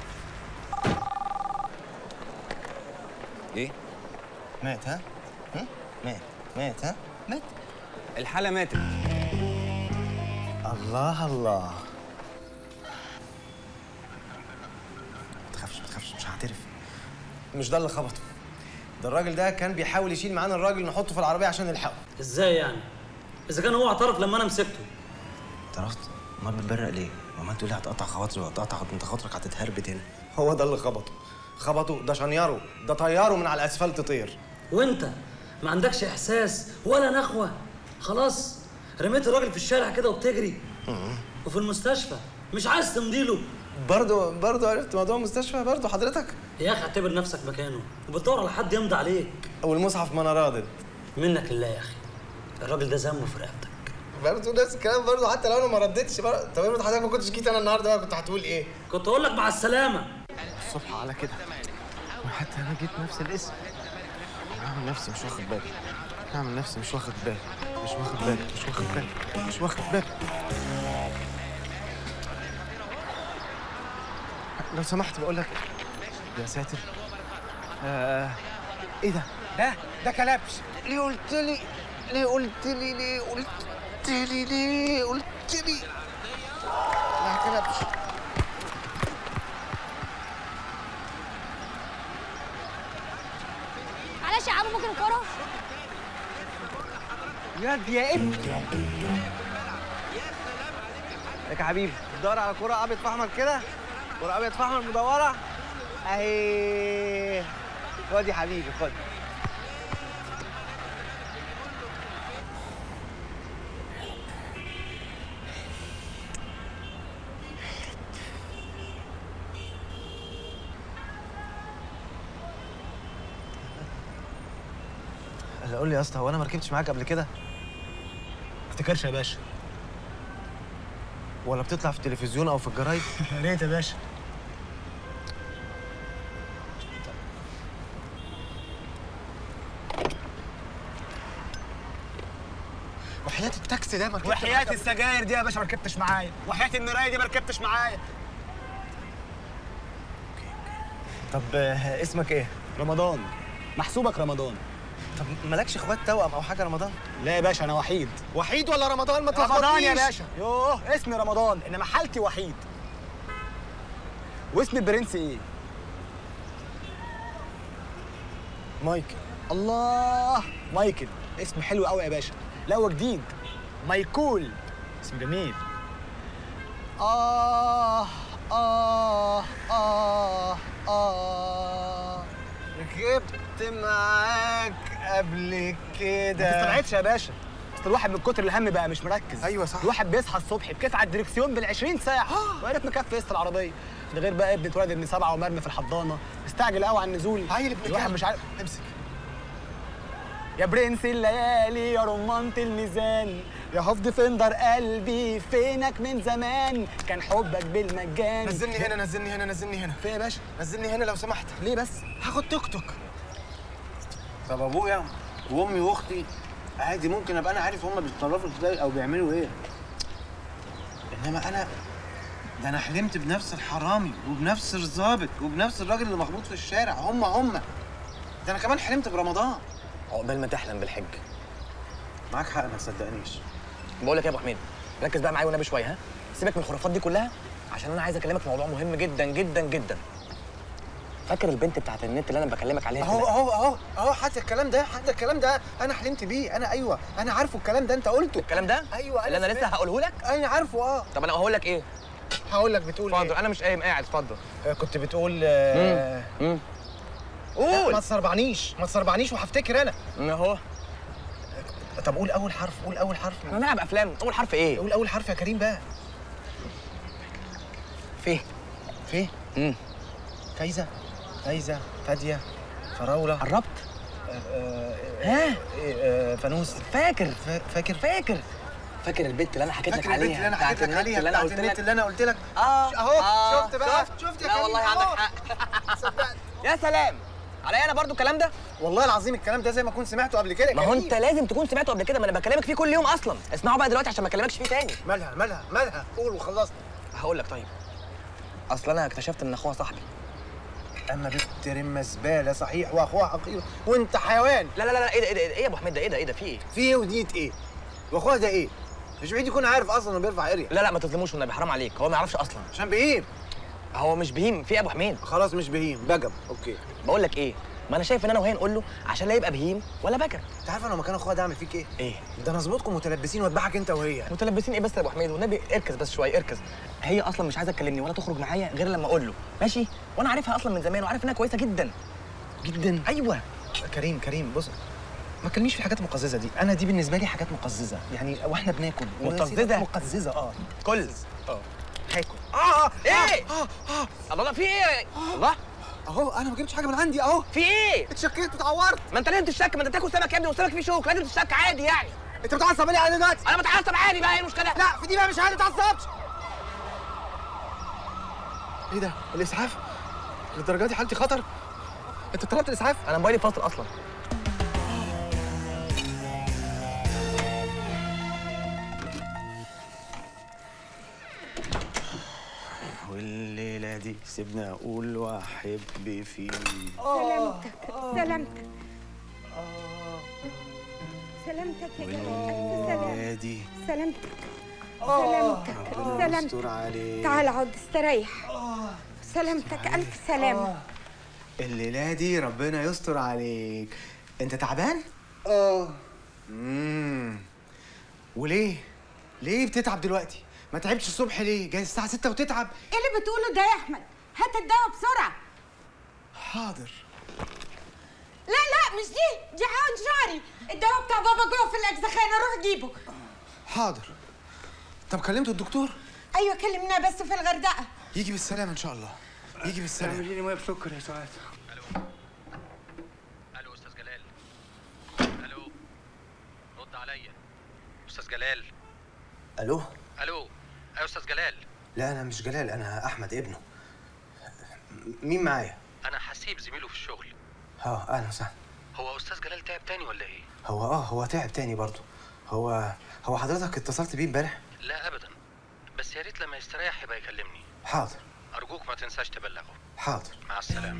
ايه؟ مات ها؟ هم؟ مات مات ها؟ مات الحالة ماتت الله الله ما تخافش ما تخافش مش هعترف مش ده اللي خبطه ده الراجل ده كان بيحاول يشيل معانا الراجل نحطه في العربيه عشان نلحقه ازاي يعني اذا كان هو اعترف لما انا مسكته اعترفت امال بتبرق ليه وما تقول لي هتقطع خواطري وهتقطع انت خاطرك هتتهربد هنا هو ده اللي خبطه خبطه ده شنيره ده طياره من على الاسفلت طير وانت ما عندكش احساس ولا نخوه خلاص رميت الراجل في الشارع كده وبتجري وفي المستشفى مش عايز تمضيله برضه برضه عرفت موضوع المستشفى برضه حضرتك يا اخي اعتبر نفسك مكانه وبتدور على حد يمضي عليك والمصحف ما انا راضد منك لله يا اخي الراجل ده ذنبه في رقبتك برضه نفس الكلام برضه حتى لو انا ما ردتش برضه طب افرض حضرتك ما كنتش جيت انا النهارده بقى كنت هتقول ايه؟ كنت اقول لك مع السلامه الصبح على كده وحتى انا جيت نفس الاسم عامل نفسي مش واخد بالي عامل نفسي مش واخد بالي مش واخد بالي مش واخد بالي مش واخد بالي لو سمحت بقول لك يا ساتر آه ايه ده؟ ده ده كلبش ليه قلت لي ليه قلت لي ليه قلت لي ليه قلت لي لا كلبش معلش يا عم ممكن الكوره ياد يا ابني لك يا حبيبي بتدور على كرة ابيض في احمر كده كرة ابيض في احمر مدورة اهي خد يا حبيبي خد لا قول لي يا اسطى هو انا ما ركبتش معاك قبل كده؟ ما افتكرش يا باشا ولا بتطلع في التلفزيون او في الجرايد؟ يا ريت يا باشا التاكسي ده ما ركبتش وحياة معاك. السجاير دي يا باشا ما ركبتش معايا وحياة المراية دي ما ركبتش معايا طب آه، اسمك ايه؟ رمضان محسوبك رمضان طب مالكش اخوات توأم او حاجه رمضان؟ لا يا باشا انا وحيد وحيد ولا رمضان ما رمضان يا تلخبطنيش. باشا يوه اسمي رمضان انما حالتي وحيد واسم البرنس ايه مايكل الله مايكل اسم حلو قوي يا باشا لا هو جديد مايكول اسم جميل آه آه آه آه ركبت معاك قبل كده ما تستبعدش يا باشا اصل الواحد من كتر الهم بقى مش مركز ايوه صح الواحد بيصحى الصبح بكيف على الدركسيون بال 20 ساعه ويا ريت مكفي قسط العربيه ده غير بقى ابني اتولد ابن سبعه ومرمي في الحضانه مستعجل قوي على النزول عيل ابن الواحد كلب. مش عارف امسك يا برنس الليالي يا رمانة الميزان يا هاف فندر قلبي فينك من زمان كان حبك بالمجان نزلني هنا نزلني هنا نزلني هنا فين يا باشا نزلني هنا لو سمحت ليه بس هاخد توك توك طب ابويا وامي واختي عادي ممكن ابقى انا عارف هم بيتصرفوا ازاي او بيعملوا ايه انما انا ده انا حلمت بنفس الحرامي وبنفس الظابط وبنفس الراجل اللي مخبوط في الشارع هم هم ده انا كمان حلمت برمضان عقبال ما تحلم بالحج معاك حق ما تصدقنيش بقول لك يا ابو حميد ركز بقى معايا والنبي شويه ها سيبك من الخرافات دي كلها عشان انا عايز اكلمك في موضوع مهم جدا جدا جدا فاكر البنت بتاعت النت اللي انا بكلمك عليها اهو كده؟ اهو اهو اهو حتى الكلام ده حتى الكلام ده انا حلمت بيه انا ايوه انا عارفه الكلام ده انت قلته الكلام ده ايوه اللي انا لسه سمعت. هقوله لك انا عارفه اه طب انا هقول لك ايه هقول لك بتقول اتفضل ايه انا مش قايم قاعد اتفضل آه، كنت بتقول آه، امم قول ما تصربعنيش ما تصربعنيش وهفتكر انا اهو طب قول اول حرف قول اول حرف احنا نلعب افلام اول حرف ايه قول اول حرف يا كريم بقى فيه فيه امم فايزه فايزه فاديه فراوله قربت ها فانوس فاكر فا- فاكر فاكر فاكر البنت اللي انا حكيت لك فاكر البنت عليها اللي انا حكيت بتاعت لك النت عليها اللي انا بتاعت قلت النت لك اللي انا قلت لك اه اهو آه، شفت بقى شفت؟ شفت يا لا كريم والله أهو. عندك حق صدقني يا سلام عليا انا برضو الكلام ده والله العظيم الكلام ده زي ما كنت سمعته قبل كده يا ما هو كريم. انت لازم تكون سمعته قبل كده ما انا بكلمك فيه كل يوم اصلا اسمعه بقى دلوقتي عشان ما اكلمكش فيه تاني مالها مالها مالها قول وخلصنا هقول لك طيب اصل انا اكتشفت ان اخوها صاحبي اما بنت رمه زباله صحيح واخوها حقيقي وانت حيوان لا لا لا ايه ده ايه ده ايه يا ابو حميد ده ايه ده ايه ده في ايه في ايه وديت ايه واخوها ده ايه مش بعيد يكون عارف اصلا انه بيرفع اريا لا لا ما تظلموش والنبي حرام عليك هو ما يعرفش اصلا عشان بهيم هو مش بهيم في ابو حميد خلاص مش بهيم بجم اوكي بقول لك ايه ما انا شايف ان انا وهي نقول له عشان لا يبقى بهيم ولا بكر انت عارف انا لو مكان اخوها ده اعمل فيك ايه ايه ده انا اظبطكم متلبسين واذبحك انت وهي متلبسين ايه بس يا ابو حميد والنبي اركز بس شويه اركز هي اصلا مش عايزه تكلمني ولا تخرج معايا غير لما اقول له ماشي وانا عارفها اصلا من زمان وعارف انها كويسه جدا جدا ايوه كريم كريم بص ما تكلمنيش في الحاجات المقززه دي انا دي بالنسبه لي حاجات مقززه يعني واحنا بناكل مقززة؟ مقززه اه كل اه هاكل اه ايه الله لا في ايه الله اهو انا ما جبتش حاجه من عندي اهو في ايه اتشكيت واتعورت ما انت لازم تشك ما انت بتاكل سمك يا ابني والسمك فيه شوك لازم تشك عادي يعني انت بتعصب ليه على دلوقتي انا بتعصب عادي بقى ايه المشكله لا في دي بقى مش عادي ما تعصبش ايه ده الاسعاف للدرجه دي حالتي خطر انت طلبت الاسعاف انا موبايلي فاصل اصلا والليله دي سيبنا اقول واحب فيه سلامتك سلامتك سلامتك يا جميل ألف سلام دي سلامتك سلامتك ربنا سلامتك يستر عليك تعال اقعد استريح سلامتك ألف سلامة الليله دي ربنا يستر عليك انت تعبان اه امم وليه ليه بتتعب دلوقتي ما تعبتش الصبح ليه جاي الساعه 6 وتتعب ايه اللي بتقوله ده يا احمد هات الدواء بسرعه حاضر لا لا مش دي دي عون شعري الدواء بتاع بابا جوه في الاجزخانه روح جيبه حاضر طب كلمت الدكتور ايوه كلمناه بس في الغردقه يجي بالسلامه ان شاء الله يجي بالسلامه اعملي لي ميه بسكر يا سعاد الو استاذ جلال الو رد عليا استاذ جلال الو الو ايوه استاذ جلال لا انا مش جلال انا احمد ابنه مين معايا انا حسيب زميله في الشغل اه اهلا وسهلا هو استاذ جلال تعب تاني ولا ايه هو اه هو تعب تاني برضه هو هو حضرتك اتصلت بيه امبارح لا ابدا بس يا ريت لما يستريح يبقى يكلمني حاضر ارجوك ما تنساش تبلغه حاضر مع السلامه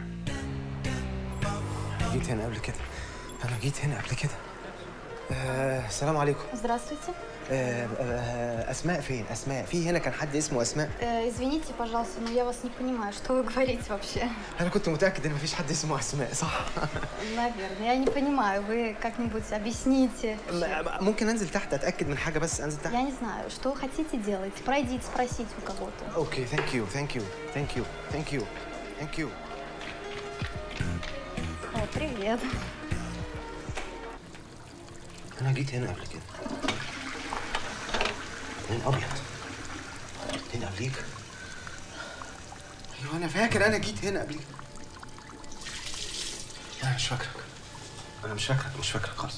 أنا جيت هنا قبل كده انا جيت هنا قبل كده آه السلام عليكم Здравствуйте. آه آه اسماء فين اسماء في هنا كان حد اسمه اسماء Э, извините, пожалуйста, но я вас не понимаю, что вы говорите вообще. انا كنت متاكد ان مفيش حد اسمه اسماء صح Наверное, я не понимаю. Вы как-нибудь объясните. م- ممكن انزل تحت اتاكد من حاجه بس انزل تحت Я не знаю, что хотите делать. Пройдите, спросите у кого-то. اوكي ثانك يو ثانك يو ثانك يو ثانك يو ثانك يو О, привет. انا جيت هنا قبل كده من ابيض هنا قبليك ايوه انا فاكر انا جيت هنا قبليك لا مش فاكرك انا مش فاكرك مش فاكرك خالص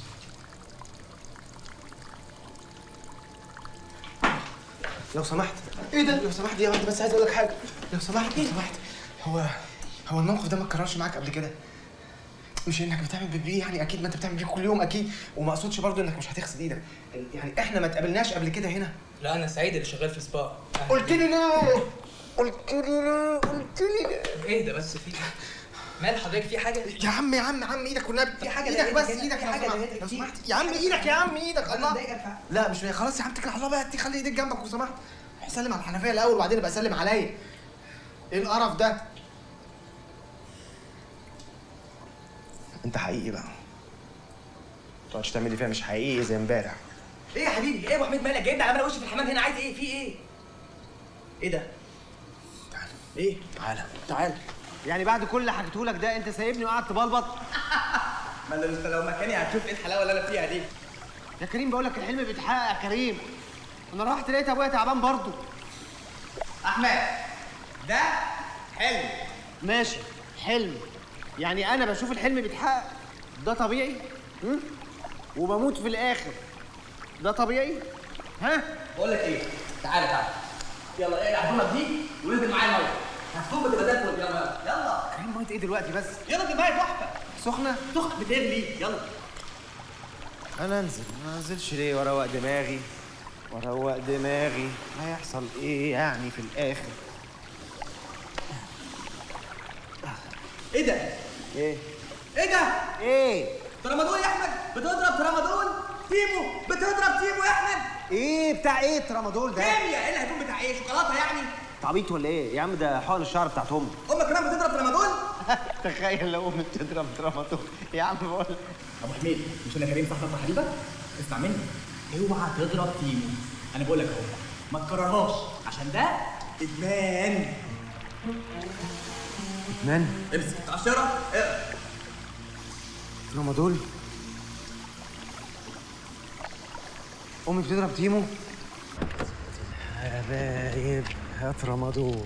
لو سمحت ايه ده لو سمحت يا واحد بس عايز اقول لك حاجه لو سمحت لو سمحت هو هو الموقف ده ما اتكررش معاك قبل كده مش انك بتعمل بيبي يعني اكيد ما انت بتعمل بيه كل يوم اكيد وما اقصدش برضو انك مش هتغسل ايدك يعني احنا ما اتقابلناش قبل كده هنا لا انا سعيد اللي شغال في سبا قلت لي لا قلت لي لا قلت لي لا ايه ده بس في مال حضرتك في حاجه يا عم يا عم يا عم ايدك والنبي في حاجة ايدك بس ضايقتك هنا؟ ايدك في لو حاجة سمحت. ضايقتك لو كتير؟ سمحت يا عم ايدك يا عم ايدك الله ضايقك فعلا. لا مش خلاص يا عم اتكل على الله بقى خلي ايدك جنبك لو سمحت روح سلم على الحنفيه الاول وبعدين ابقى سلم عليا ايه القرف ده انت حقيقي بقى ما تقعدش تعمل لي فيها مش حقيقي زي امبارح ايه يا حبيبي ايه يا ابو حميد مالك جايبني على ملا وشي في الحمام هنا عايز ايه في ايه ايه ده ايه تعالى تعال يعني بعد كل اللي حكيته لك ده انت سايبني وقاعد تبلبط ما لو انت لو مكاني هتشوف ايه الحلاوه اللي انا فيها دي يا كريم بقول لك الحلم بيتحقق يا كريم انا رحت لقيت ابويا تعبان برضه احمد ده حلم ماشي حلم يعني انا بشوف الحلم بيتحقق ده طبيعي م? وبموت في الاخر ده طبيعي ها بقول لك ايه تعالى تعالى يلا اقلع هدومك دي وانزل معايا الميه هتفوق تبقى زي الفل يلا يلا كريم ميه ايه دلوقتي بس يلا دي ميه تحفه سخنه سخن بتغلي يلا انا انزل ما انزلش ليه واروق دماغي واروق دماغي هيحصل ايه يعني في الاخر ايه ده ايه ايه ده ايه ترامادول يا احمد بتضرب ترامادول تيمو بتضرب تيمو يا احمد ايه بتاع ايه الترامادول ده كيمياء ايه اللي هيكون بتاع ايه شوكولاته يعني تعبيط ولا ايه يا عم ده حقن الشعر بتاعت امي امك كمان بتضرب ترامادول تخيل لو امي بتضرب ترامادول يا عم بقول لك ابو حميد مش انا كريم صاحبك وحبيبك اسمع مني اوعى تضرب تيمو انا بقول لك اهو ما تكررهاش عشان ده ادمان ادمان امسك العشره اقرا ترامادول امي بتضرب تيمو حبايب هات رمضان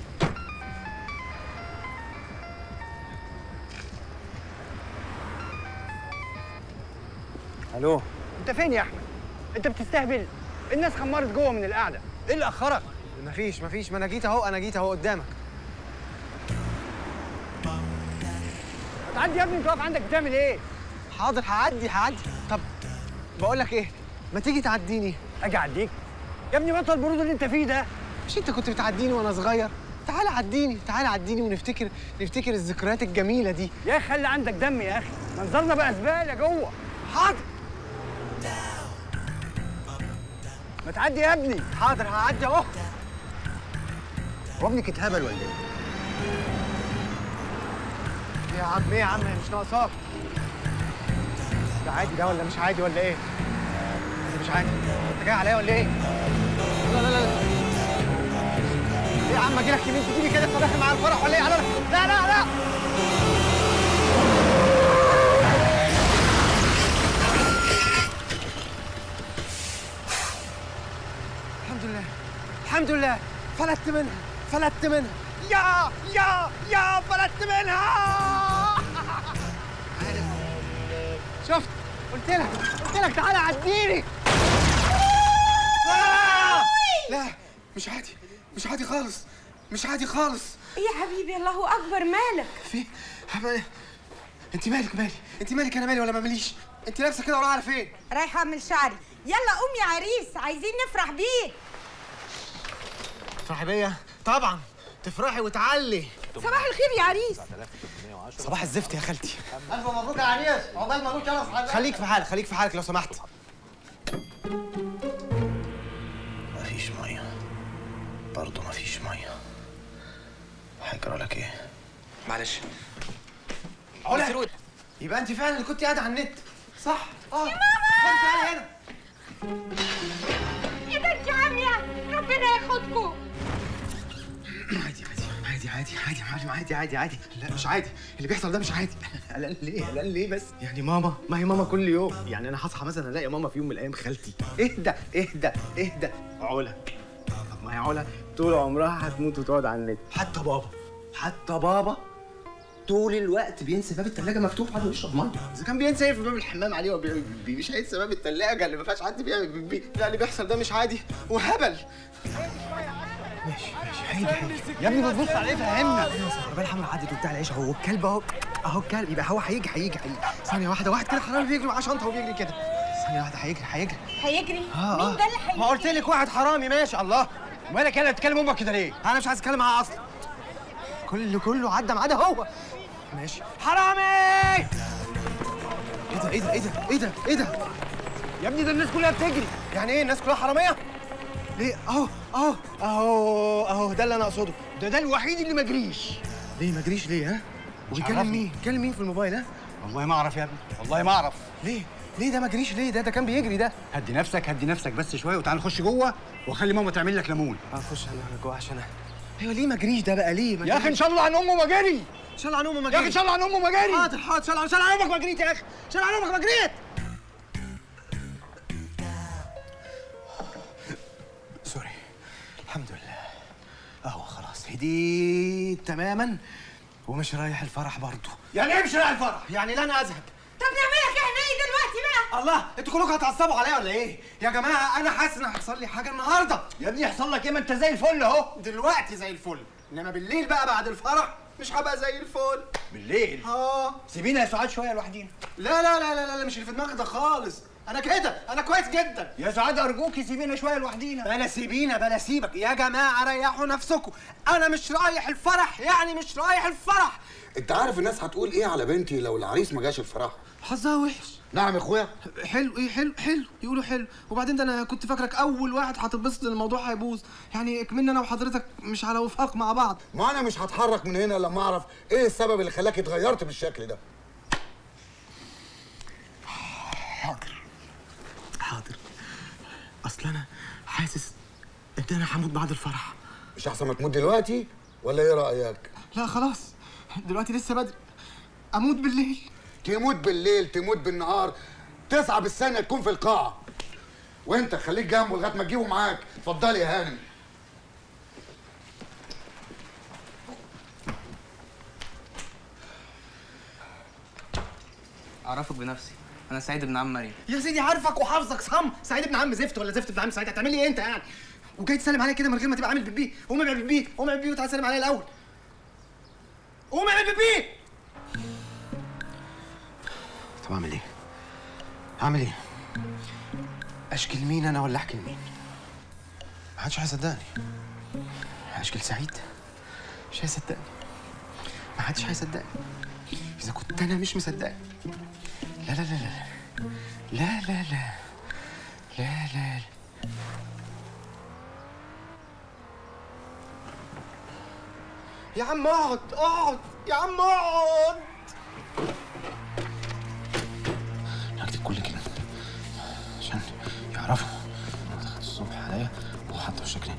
الو انت فين يا احمد انت بتستهبل الناس خمرت جوه من القعده ايه اللي اخرك مفيش مفيش ما انا جيت اهو انا جيت اهو قدامك تعدي يا ابني انت واقف عندك بتعمل ايه حاضر هعدي هعدي طب بقول لك ايه ما تيجي تعديني اجي اعديك يا ابني بطل البرود اللي انت فيه ده مش انت كنت بتعديني وانا صغير تعال عديني تعال عديني ونفتكر نفتكر الذكريات الجميله دي يا اخي خلي عندك دم يا اخي منظرنا بقى زباله جوه حاضر ما تعدي يا ابني حاضر هعدي اهو هو ابنك اتهبل ولا ايه؟ إيه يا عم ايه يا عم هي مش ناقصاك ده عادي ده ولا مش عادي ولا ايه؟ ده مش عادي انت جاي عليا ولا ايه؟ لا لا لا لا ايه يا عم اجي لك يمين تجيلي كده تفرحي مع الفرح ولا ايه؟ لا لا لا لا الحمد لله الحمد لله فلتت منها فلتت منها يا يا يا فلتت منها شفت قلت لك قلت لك تعالى عديني لا مش عادي مش عادي خالص مش عادي خالص ايه يا حبيبي الله اكبر مالك في حبايبي انت مالك مالي انت مالك انا مالي ولا ما ماليش انت لابسه كده ورايحه على فين رايحه اعمل شعري يلا قوم يا عريس عايزين نفرح بيك تفرحي بيا طبعا تفرحي وتعلي صباح الخير يا عريس صباح الزفت يا خالتي الف مبروك يا عريس عقبال ما نوش شرف خليك في حالك خليك في حالك لو سمحت مفيش ميه برضه مفيش ميه هيجرى لك ايه معلش علا يبقى انت فعلا اللي كنت قاعده على النت صح اه يا ماما تعالي هنا يا بنت عمية ربنا ياخدكم عادي عادي عادي عادي عادي عادي عادي لا مش عادي اللي بيحصل ده مش عادي قلقان ليه قلقان ليه بس يعني ماما ما هي ماما كل يوم يعني انا هصحى مثلا الاقي ماما في يوم من الايام خالتي اهدى اهدى اهدى علا طب ما هي علا طول عمرها هتموت وتقعد على النت حتى بابا حتى بابا طول الوقت بينسى باب الثلاجه مفتوح بعد ما يشرب ميه اذا كان بينسى يقفل باب الحمام عليه وبي... بي- مش هينسى باب الثلاجه اللي ما فيهاش حد بيعمل بي... لا اللي بيحصل ده مش عادي وهبل ماشي ماشي هيجي هيجي يا ابني بتبص عليه فهمنا العربيه الحمراء عدت وبتاع العيش اهو والكلب اهو اهو الكلب يبقى هو هيجي هيجي هيجي ثانيه واحده واحد كده حرامي بيجري معاه شنطه وبيجري كده ثانيه واحده هيجري هيجري هيجري اه مين اه ده اللي هيجري ما قلت لك واحد حرامي ماشي الله مالك انا بتكلم امك كده ليه انا مش عايز اتكلم معاها اصلا كل اللي كله عدى ما عدا هو ماشي حرامي ايه ده ايه ده ايه ده ايه ده ايه ده يا ابني ده الناس كلها بتجري يعني ايه الناس كلها حراميه ليه اهو اهو اهو اهو ده اللي انا اقصده ده ده الوحيد اللي ما جريش ليه ما جريش ليه ها وبيكلم عرفني. مين بيكلم مين في الموبايل ها والله ما اعرف يا ابني والله ما اعرف ليه ليه ده ما جريش ليه ده ده كان بيجري ده هدي نفسك هدي نفسك بس شويه وتعال نخش جوه وخلي ماما تعمل لك ليمون هنخش انا جوه عشان أنا. ايوه ليه ما جريش ده بقى ليه ما يا اخي ان جريش؟ شاء الله عن امه ما جري ان شاء الله عن امه ما يا اخي ان شاء الله عن امه ما جري حاضر حاضر ان شاء الله ان شاء الله عن امك ما جريت يا اخي ان شاء الله عن امك ما جريت سوري الحمد لله اهو خلاص هديت تماما ومش رايح الفرح برضه يعني ايه مش رايح الفرح يعني لن اذهب طب نعملها كده ايه دلوقتي بقى الله انتوا كلكم هتعصبوا عليا ولا ايه يا جماعه انا حاسس ان هيحصل لي حاجه النهارده يا ابني يحصل لك ايه ما انت زي الفل اهو دلوقتي زي الفل انما بالليل بقى بعد الفرح مش هبقى زي الفل بالليل اه سيبينا يا سعاد شويه لوحدينا لا لا لا لا لا مش اللي في دماغك ده خالص انا كده انا كويس جدا يا سعاد ارجوكي سيبينا شويه لوحدينا بلا سيبينا بلا سيبك يا جماعه ريحوا نفسكم انا مش رايح الفرح يعني مش رايح الفرح انت عارف الناس هتقول ايه على بنتي لو العريس ما جاش الفرح حظها وحش نعم يا اخويا حلو ايه حلو حلو يقولوا حلو وبعدين ده انا كنت فاكرك اول واحد هتتبسط ان الموضوع هيبوظ يعني اكملنا انا وحضرتك مش على وفاق مع بعض ما انا مش هتحرك من هنا لما اعرف ايه السبب اللي خلاك اتغيرت بالشكل ده حاضر حاضر اصل انا حاسس ان انا هموت بعد الفرح مش احسن ما تموت دلوقتي ولا ايه رايك لا خلاص دلوقتي لسه بدري اموت بالليل تموت بالليل تموت بالنهار تسعة بالثانية تكون في القاعة وانت خليك جنبه لغاية ما تجيبه معاك اتفضلي يا هانم اعرفك بنفسي انا سعيد ابن عم مريم يا سيدي عارفك وحافظك صم سعيد ابن عم زفت ولا زفت ابن عم سعيد هتعمل لي ايه انت يعني وجاي تسلم عليا كده من غير ما تبقى عامل بيبي قوم اعمل بيبي قوم اعمل بيبي وتعالى سلم عليا الاول قوم اعمل بيبي طب اعمل ايه اعمل ايه اشكي لمين انا ولا احكي لمين ما حدش هيصدقني اشكي لسعيد مش هيصدقني ما حدش هيصدقني اذا كنت انا مش مصدقني لا لا لا لا لا لا لا لا لا يا عم اقعد اقعد يا عم اقعد هكتب كل كلمة عشان يعرفوا انا دخلت الصبح عليا وحطوا شكلي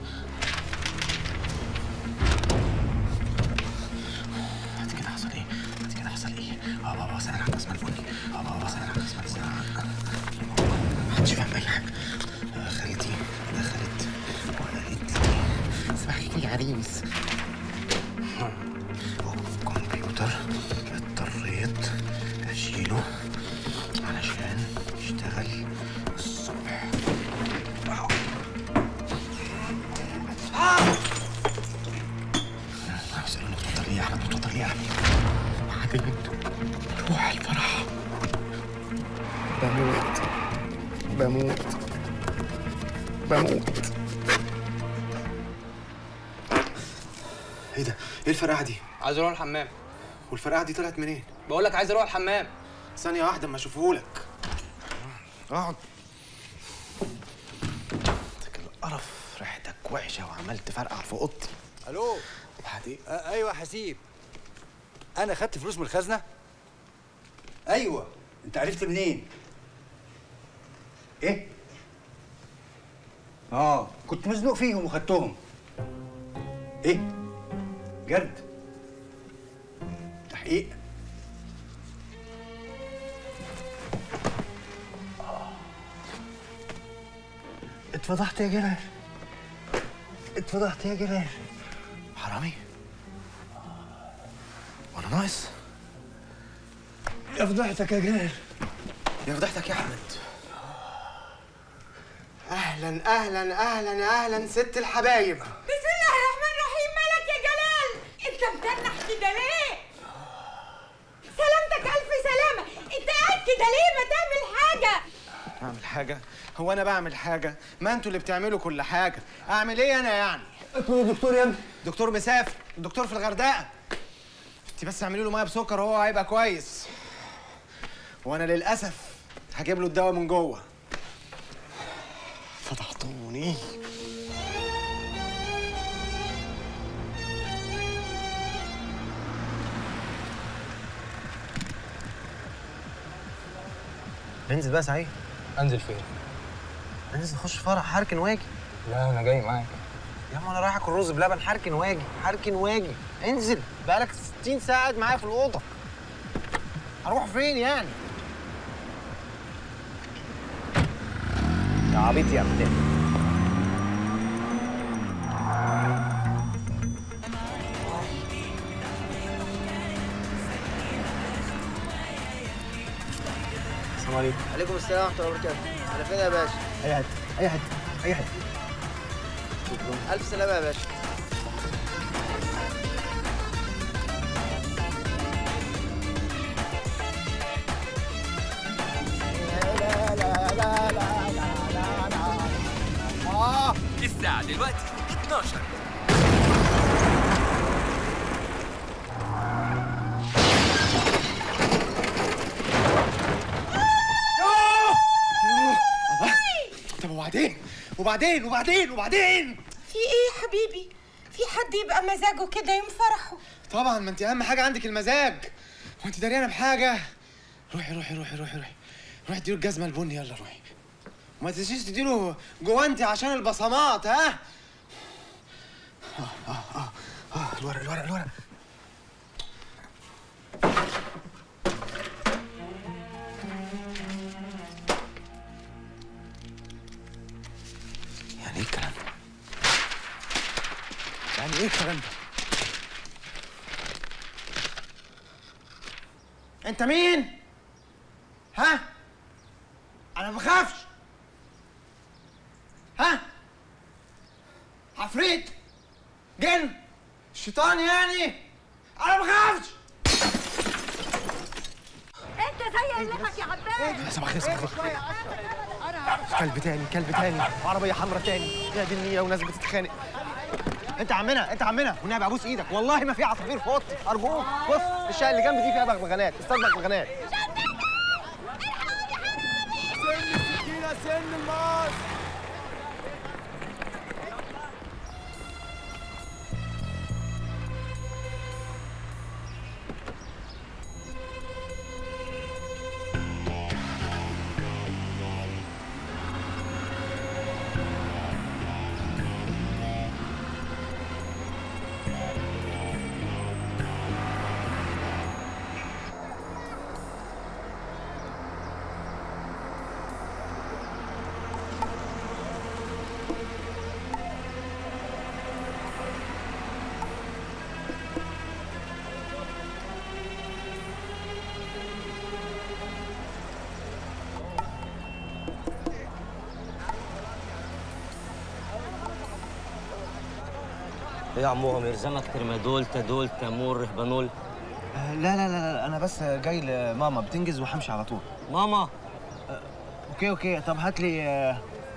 بعد كده حصل ايه؟ بعد كده حصل ايه؟ اه بابا سأل عن اسماء البني اه بابا سأل عن اسماء الساعة محدش فاهم اي حاجة آه، خالتي دخلت وقالت لي صباحك يا عريس الكمبيوتر اضطريت اشيله علشان يشتغل الصبح بيسألوني بتفطر ليه يا احمد بتفطر ليه يا احمد؟ بعدين روح الفرح بموت بموت بموت ايه ده؟ ايه الفرقعه دي؟ عايز اروح الحمام والفرقعه دي طلعت منين؟ بقول لك عايز اروح الحمام ثانية واحدة اما اشوفهولك اقعد انت القرف ريحتك وحشة وعمال تفرقع في اوضتي الو بعدين آه ايوه يا حسيب انا خدت فلوس من الخزنه ايوه انت عرفت منين ايه اه كنت مزنوق فيهم وخدتهم ايه جرد تحقيق اتفضحت يا جلال اتفضحت يا جلال حرامي وانا ناقص يا فضحتك يا جلال يا فضحتك يا احمد اهلا اهلا اهلا اهلا ست الحبايب بسم الله الرحمن الرحيم مالك يا جلال انت متنح كده ليه سلامتك الف سلامه انت قاعد كده ليه ما تعمل حاجه اعمل حاجه هو انا بعمل حاجه ما انتوا اللي بتعملوا كل حاجه اعمل ايه انا يعني دكتور يا ابني دكتور مسافر دكتور في الغردقه انت بس اعملي له ميه بسكر هو هيبقى كويس وانا للاسف هجيب له الدواء من جوه فضحتوني انزل بقى سعيد انزل فين؟ انزل خش فرح حركن واجي لا انا جاي معاك يا عم انا رايح اكل رز بلبن حركن واجي حركن واجي انزل بقالك 60 ساعه قاعد معايا في الاوضه هروح فين يعني يا عبيط يا ابني السلام عليكم عليكم السلام ورحمه الله وبركاته على فين يا باشا اي حته اي حته اي حته الف سلامه يا باشا اه الساعة دلوقتي 12 طب وبعدين وبعدين وبعدين وبعدين في ايه يا حبيبي في حد يبقى مزاجه كده يوم فرحه طبعا ما انت اهم حاجه عندك المزاج وانت دريانه بحاجه روحي روحي روحي روحي روحي روحي اديله الجزمه البني يلا روحي وما تنسيش تديله جوانتي عشان البصمات ها اه اه اه اه الورق الورق الورق يعني ايه الكلام ده؟ يعني ايه الكلام ده؟ انت مين؟ ها؟ انا ما بخافش ها؟ عفريت؟ جن؟ شيطان يعني؟ انا ما بخافش انت زي اللحك يا عباس صباح الخير صباح الخير كلب تاني كلب تاني وعربيه حمراء تاني يا دي النية وناس بتتخانق انت عمنا انت عمنا والنبي ابوس ايدك والله ما في عصافير في اوضتي ارجوك بص الشقه اللي جنبي دي فيها بغبغانات استاذ بغبغانات سن السكينه سن الماس ايه يا عمو ميرزمك ترمادول تدول تامور رهبانول لا لا لا لا انا بس جاي لماما بتنجز وهمشي على طول ماما اوكي اوكي طب هات لي آه،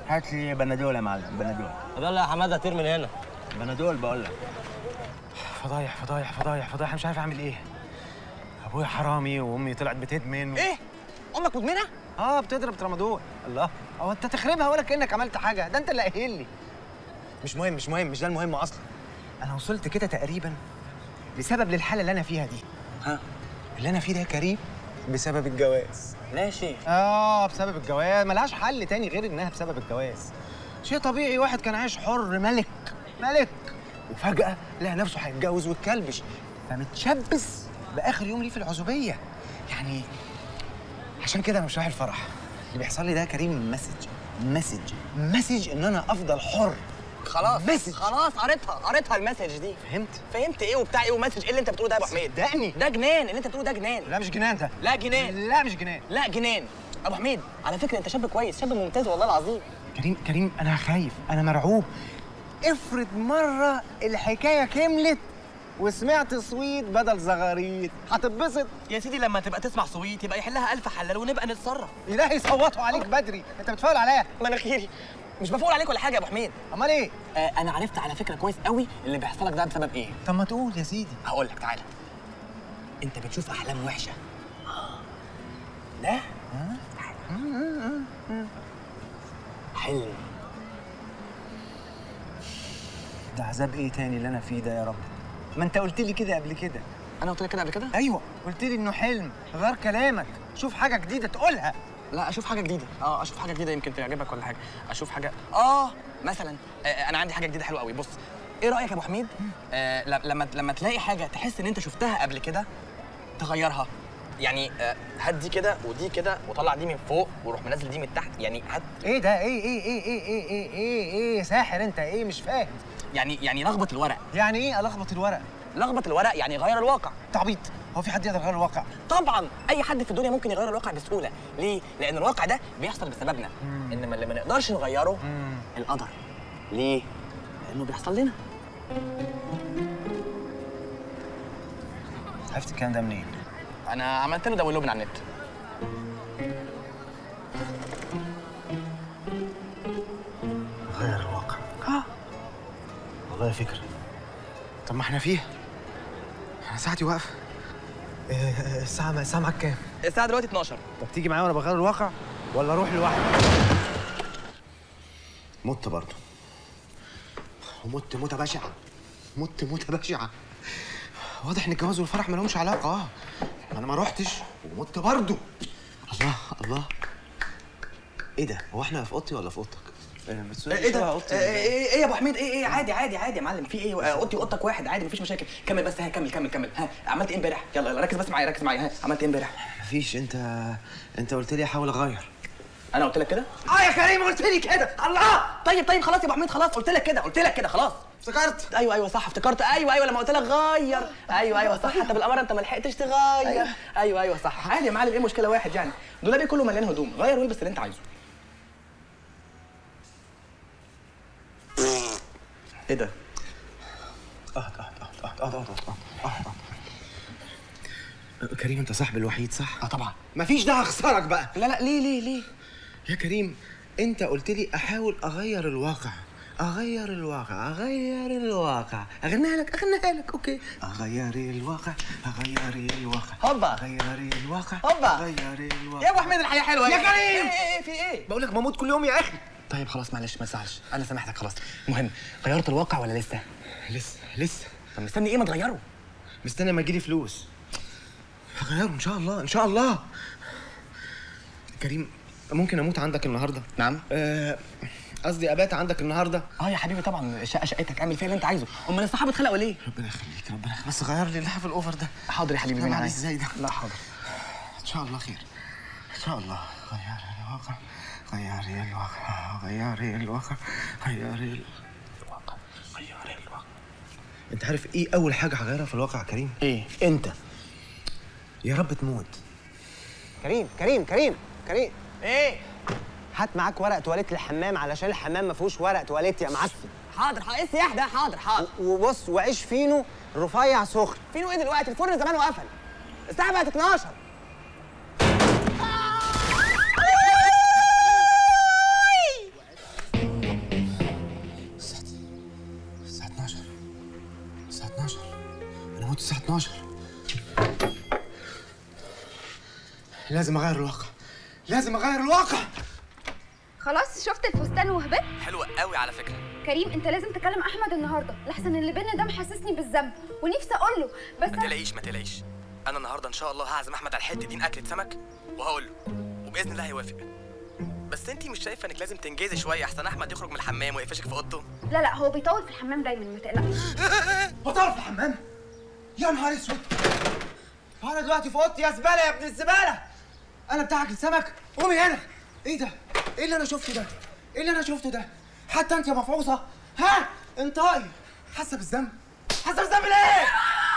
هات لي بنادول يا معلم بنادول طب يلا يا حماده طير من هنا بنادول بقول لك فضايح فضايح فضايح فضايح مش عارف اعمل ايه ابويا حرامي وامي طلعت بتدمن و... ايه امك مدمنه اه بتضرب ترامادول الله هو انت تخربها ولا كانك عملت حاجه ده انت اللي قايل لي مش مهم مش مهم مش ده المهم اصلا انا وصلت كده تقريبا لسبب للحاله اللي انا فيها دي ها اللي انا فيه ده يا كريم بسبب الجواز ماشي اه بسبب الجواز ملهاش حل تاني غير انها بسبب الجواز شيء طبيعي واحد كان عايش حر ملك ملك وفجأة لقى نفسه هيتجوز ويتكلبش فمتشبث بآخر يوم ليه في العزوبية يعني عشان كده انا مش رايح الفرح اللي بيحصل لي ده يا كريم مسج مسج مسج ان انا افضل حر خلاص مسج خلاص قريتها قريتها المسج دي فهمت فهمت ايه وبتاع ايه ومسج ايه اللي انت بتقوله ده يا ابو حميد صدقني ده جنان اللي انت بتقوله ده جنان لا مش جنان ده لا جنان لا مش جنان لا جنان ابو حميد على فكره انت شاب كويس شاب ممتاز والله العظيم كريم كريم انا خايف انا مرعوب افرض مره الحكايه كملت وسمعت صويت بدل زغاريت هتتبسط يا سيدي لما تبقى تسمع صويت يبقى يحلها الف حلال ونبقى نتصرف الهي صوتوا عليك بدري انت بتفاول عليا مناخيري مش بفول عليك ولا حاجه يا ابو حميد امال ايه آه انا عرفت على فكره كويس قوي اللي بيحصل لك ده بسبب ايه طب ما تقول يا سيدي هقول لك تعالى انت بتشوف احلام وحشه ده حلم ده عذاب ايه تاني اللي انا فيه ده يا رب ما انت قلت لي كده قبل كده انا قلت لك كده قبل كده ايوه قلت لي انه حلم غير كلامك شوف حاجه جديده تقولها لا اشوف حاجه جديده اه اشوف حاجه جديده يمكن تعجبك ولا حاجه اشوف حاجه اه مثلا آه انا عندي حاجه جديده حلوه قوي بص ايه رايك يا ابو حميد آه ل- لما لما تلاقي حاجه تحس ان انت شفتها قبل كده تغيرها يعني آه هات دي كده ودي كده وطلع دي من فوق وروح منزل دي من تحت يعني هات ايه ده ايه ايه ايه ايه ايه ايه ايه ايه ساحر انت ايه مش فاهم يعني يعني لخبط الورق يعني ايه الخبط الورق لخبط الورق يعني غير الواقع تعبيط هو في حد يقدر يغير الواقع طبعا اي حد في الدنيا ممكن يغير الواقع بسهوله ليه لان الواقع ده بيحصل بسببنا انما اللي ما نقدرش نغيره القدر ليه لانه بيحصل لنا عرفت الكلام ده منين انا عملت له داونلود من على النت غير الواقع اه والله فكره طب ما احنا فيها انا ساعتي واقفه إيه، الساعه الساعه معاك كام الساعه دلوقتي 12 طب تيجي معايا وانا بغير الواقع ولا اروح لوحدي مت برضه ومت موتة بشعة مت موتة بشعة واضح ان الجواز والفرح مالهمش علاقة اه انا ما روحتش ومت برضه الله الله ايه ده هو احنا في اوضتي ولا في اوضتك؟ ايه ده؟ ايه ايه إيه يا ابو حميد ايه ايه عادي عادي عادي يا معلم في ايه آه، اوضتي واوضتك واحد عادي مفيش مشاكل كمل بس ها كمل كمل كمل ها عملت ايه امبارح يلا يلا ركز بس معايا ركز معايا ها عملت ايه امبارح مفيش انت انت قلت لي احاول اغير انا قلت لك كده اه يا كريم قلت لي كده الله طيب طيب خلاص يا ابو حميد خلاص قلت لك كده قلت لك كده خلاص افتكرت ايوه ايوه صح افتكرت ايوه ايوه لما قلت لك غير ايوه ايوه صح حتى بالاماره انت ما لحقتش تغير ايوه ايوه صح عادي يا معلم ايه المشكله واحد يعني دولابي كله مليان هدوم غير والبس اللي انت عايزه ايه ده اهد اهد اهد اهد اهد اهد اهد كريم انت صاحبي الوحيد صح؟ اه طبعا مفيش داعي اخسرك بقى لا لا ليه ليه ليه يا كريم انت قلت لي احاول اغير الواقع اغير الواقع اغير الواقع اغنيها لك اغنيها لك اوكي اغير الواقع اغير الواقع هوبا اغير الواقع هوبا. اغير الواقع يا ابو حميد الحياه حلوه يا كريم! ايه ايه في ايه بقول لك بموت كل يوم يا اخي طيب خلاص معلش ما تزعلش انا سامحتك خلاص المهم غيرت الواقع ولا لسه لسه لسه طب مستني ايه ما تغيره مستني ما يجيلي فلوس هغيره ان شاء الله ان شاء الله كريم ممكن اموت عندك النهارده نعم آه، قصدي ابات عندك النهارده اه يا حبيبي طبعا الشقه شقتك اعمل فيها اللي انت عايزه امال الصحابه اتخلقوا ليه ربنا يخليك ربنا يخليك بس غير لي اللحف الاوفر ده حاضر يا حبيبي ده مين معلش عليا؟ ازاي ده لا حاضر ان شاء الله خير ان شاء الله غير الواقع غير الواقع غير الواقع غير الواقع غير الواقع انت عارف ايه اول حاجه هغيرها في الواقع يا كريم ايه انت يا رب تموت كريم كريم كريم كريم ايه هات معاك ورق تواليت للحمام علشان الحمام ما فيهوش ورق تواليت يا معفن حاضر حاضر ايه السياح ده حاضر حاضر وبص وعيش فينو رفيع سخن فينو ايه دلوقتي الفرن زمان وقفل الساعه بقت 12 ايه 12 انا موت الساعه 12 لازم اغير الواقع لازم اغير الواقع خلاص شفت الفستان وهبت حلوه قوي على فكره كريم انت لازم تكلم احمد النهارده لحسن اللي بينا ده محسسني بالذنب ونفسي اقول له بس ما تقلقيش ما تقلقيش انا النهارده ان شاء الله هعزم احمد على الحته دي اكله سمك وهقول له وباذن الله هيوافق بس انتي مش شايفه انك لازم تنجزي شويه احسن احمد يخرج من الحمام ويقفشك في اوضته لا لا هو بيطول في الحمام دايما ما تقلقش بطل في الحمام يا نهار اسود انا دلوقتي في اوضتي يا زباله يا ابن الزباله انا بتاعك السمك قومي هنا ايه ده ايه اللي انا شفته ده ايه اللي انا شفته ده حتى انت يا مفعوصه ها انطقي حاسه بالذنب حاسه بالذنب ليه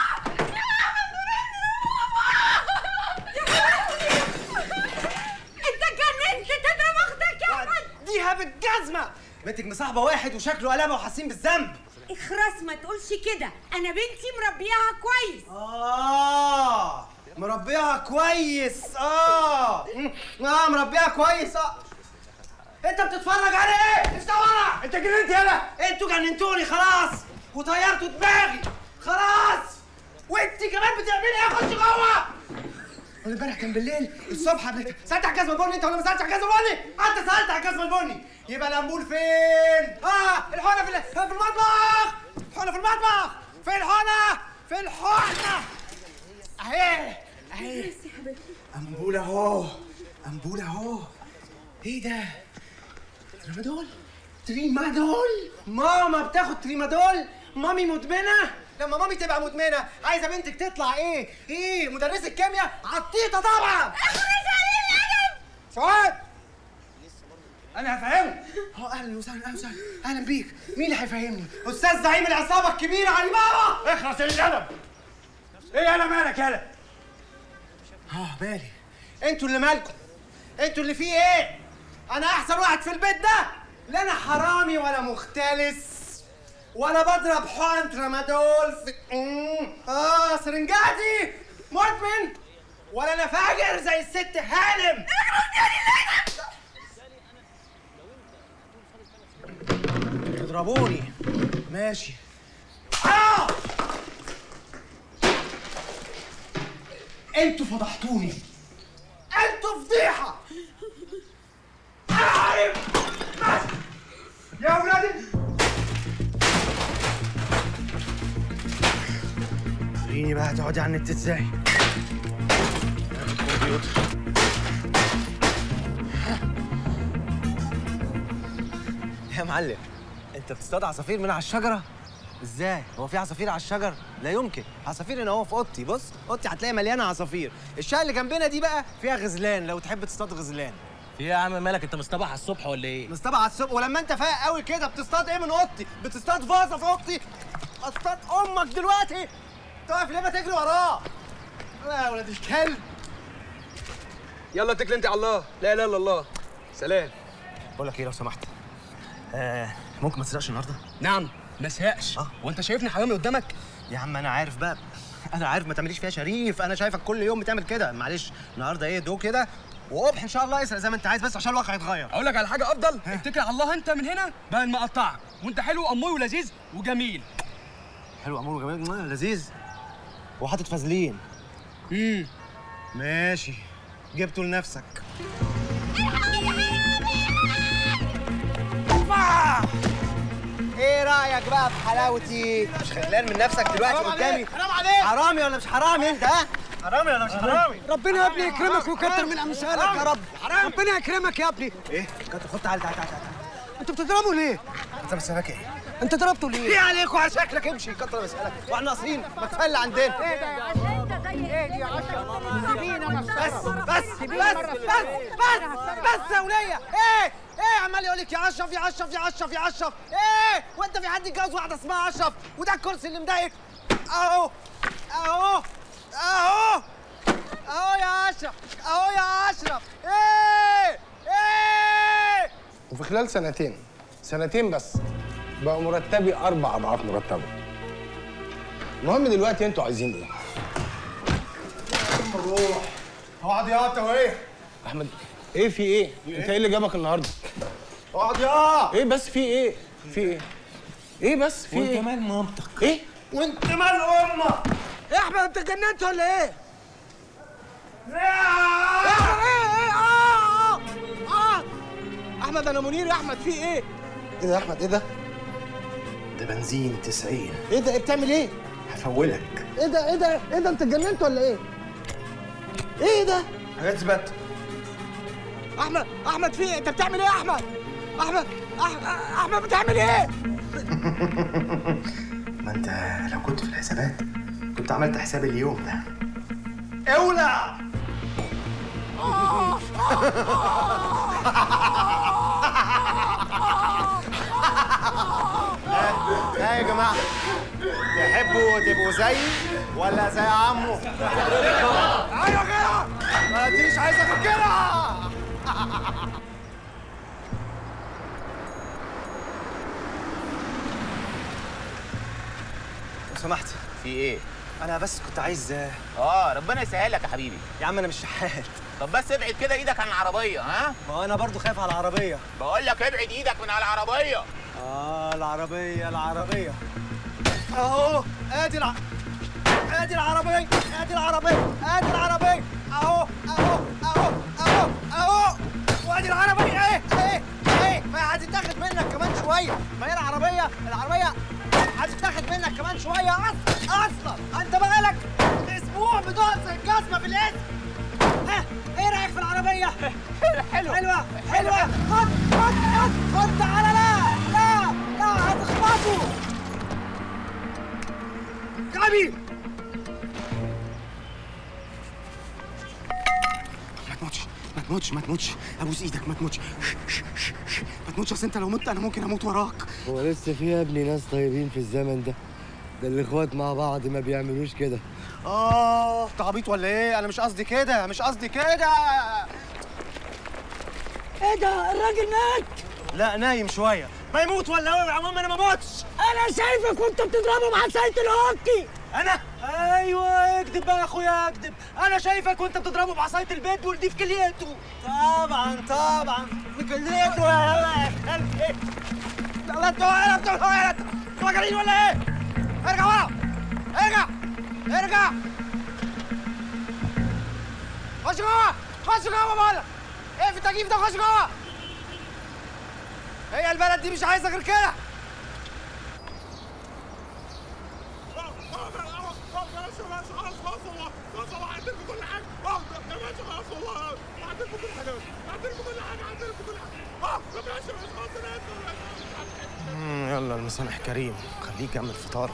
انت اتجننت تضرب اختك يا احمد ديها بالجزمه بنتك مصاحبه واحد وشكله قلبه وحاسين بالذنب اخرس ما تقولش كده انا بنتي مربياها كويس اه مربيها كويس اه مم. اه مربيها كويس اه انت بتتفرج على ايه؟ انت ورا انت جننت يالا انتوا جننتوني خلاص وطيرتوا دماغي خلاص وانت كمان بتعملي ايه خش جوه انا امبارح كان بالليل الصبح قبل سالت على الجزمه البني انت ولا ما سالتش على الجزمه البني؟ انت سالت على الجزمه البني يبقى الامبول فين؟ اه الحونه في ال- في المطبخ الحونه في المطبخ في الحونه في الحونه اهي اهي امبول اهو امبول اهو ايه ده؟ تريمادول؟ تريمادول؟ ماما بتاخد تريمادول؟ مامي مدمنة؟ لما مامي تبقى مدمنة عايزة بنتك تطلع ايه؟ ايه؟ مدرسة كيمياء؟ عطيطة طبعا! سعاد! انا هفهمه اه اهلا وسهلا اهلا وسهلا اهلا بيك مين اللي هيفهمني؟ استاذ زعيم العصابة الكبيرة علي بابا اخلص القلم ايه انا مالك يالا اه بالي انتوا اللي مالكم انتوا اللي فيه ايه انا احسن واحد في البيت ده لا انا حرامي ولا مختلس ولا بضرب حقن ترامادول في مم. اه سرنجاتي مدمن ولا انا فاجر زي الست هانم اضربوني ماشي آه! انتوا فضحتوني انتوا فضيحه انا عارف بس يا اولادي وريني بقى هتقعدي على النت ازاي الكمبيوتر يا معلم انت بتصطاد عصافير من على الشجره ازاي هو في عصافير على الشجر لا يمكن عصافير هنا اهو في اوضتي بص اوضتي هتلاقي مليانه عصافير الشقه اللي جنبنا دي بقى فيها غزلان لو تحب تصطاد غزلان في يا عم مالك انت مصطبح على الصبح ولا ايه؟ مصطبح على الصبح ولما انت فايق قوي كده بتصطاد ايه من اوضتي بتصطاد فازه في اوضتي اصطاد امك دلوقتي انت واقف ليه ما تجري وراه يا ولاد الكلب يلا اتكل انت على الله لا اله الا الله سلام بقول لك ايه لو سمحت آه ممكن ما تسرقش النهارده نعم ما سرقش اه وانت شايفني حرامي قدامك يا عم انا عارف بقى انا عارف ما تعمليش فيها شريف انا شايفك كل يوم بتعمل كده معلش النهارده ايه دو كده وقبح ان شاء الله اسرق زي ما انت عايز بس عشان الواقع يتغير اقول لك على حاجه افضل اتكل على الله انت من هنا بدل ما اقطعك وانت حلو وامور ولذيذ وجميل حلو امور وجميل مم، لذيذ وحاطط فازلين امم ماشي جبته لنفسك ايه رايك بقى في حلاوتي مش خجلان من نفسك دلوقتي حرام قدامي عليك، حرام عليك. حرامي ولا مش حرامي انت ها حرامي ولا مش حرامي ربنا يا ابني يكرمك ويكتر من امثالك يا رب ربنا يكرمك يا ابني ايه كنت خد تعالى تعالى تعالى انت بتضربه ليه؟ انت مسافك ايه انت ضربته ليه؟ ليه عليك وعلى شكلك امشي كتر مسألك واحنا ناقصين ما كفايه اللي عندنا ايه ده يا عشان انت زي ايه دي يا عشان سيبينا بس بس بس بس بس بس يا وليه ايه ايه عمال يقول لك يا اشرف يا اشرف يا اشرف يا اشرف ايه وانت في حد يتجوز واحده اسمها اشرف وده الكرسي اللي مضايقك اهو اهو اهو اهو يا اشرف اهو يا اشرف ايه ايه وفي خلال سنتين سنتين بس بقى مرتبي اربع اضعاف مرتبه المهم دلوقتي انتوا عايزين ايه؟ روح اقعد يا انت وايه احمد ايه في ايه؟ انت ايه اللي جابك النهارده؟ اقعد يا ايه بس في ايه؟ في ايه؟ ايه بس في وانت ايه؟ مال مامتك ايه؟ وانت مال امك يا احمد انت جننت ولا ايه؟ يا احمد ايه ايه اه اه اه احمد انا منير يا احمد في ايه؟ ايه ده يا احمد ايه ده؟ ده بنزين 90 ايه ده بتعمل ايه؟ هفولك ايه ده ايه ده ايه ده انت اتجننت ولا ايه؟ ايه ده؟ حاجات زبالة احمد احمد في ايه؟ انت بتعمل ايه يا احمد؟ احمد احمد احمد بتعمل ايه؟ ما انت لو كنت في الحسابات كنت عملت حساب اليوم ده اولع ها يا جماعة تحبوا تبقوا زيي ولا زي عمو؟ ايوه كده ما دي مش عايزة غير كده لو سمحت في ايه؟ انا بس كنت عايز اه ربنا يسهلك يا حبيبي يا عم انا مش شحات طب بس ابعد كده ايدك عن العربية ها؟ ما هو انا برضو خايف على العربيه بقول لك ابعد ايدك من على العربية اه العربيه العربيه اهو ادي الع... ادي العربيه ادي العربيه ادي العربيه اهو اهو اهو اهو اهو وادي العربيه ايه ايه ايه ما هتتاخد منك كمان شويه ما هي العربيه العربيه هتتاخد منك كمان شويه اصلا اصلا انت بقالك اسبوع بدوس الجزمه في الاسم ها ايه رايك في العربيه حلو حلوه حلوه خد خد خد خد تعالى لا لا لا هتخبطوا غبي ما تموتش ما تموتش ما تموتش ابوس ايدك ما تموتش ما تموتش اصل انت لو مت انا ممكن اموت وراك هو لسه في يا ابني ناس طيبين في الزمن ده ده الاخوات مع بعض ما بيعملوش كده اه انت عبيط ولا ايه انا مش قصدي كده مش قصدي كده ايه ده الراجل مات لا نايم شويه ما يموت ولا هو عموما انا ما موتش انا شايفك وانت بتضربه مع سايت الهوكي انا ايوه اكذب بقى يا اخويا اكذب انا شايفك وانت بتضربه بعصايه البيت دي في كليته طبعا طبعا في كليته يا قلبي لا انتوا انا انتوا انتوا انتوا مجانين ولا ايه؟ ارجع ورا ارجع ارجع خش جوه خش جوه بقول لك ايه في التكييف ده خش جوه هي البلد دي مش عايزه غير كده مم، يلا المسامح كريم خليك اعمل فطار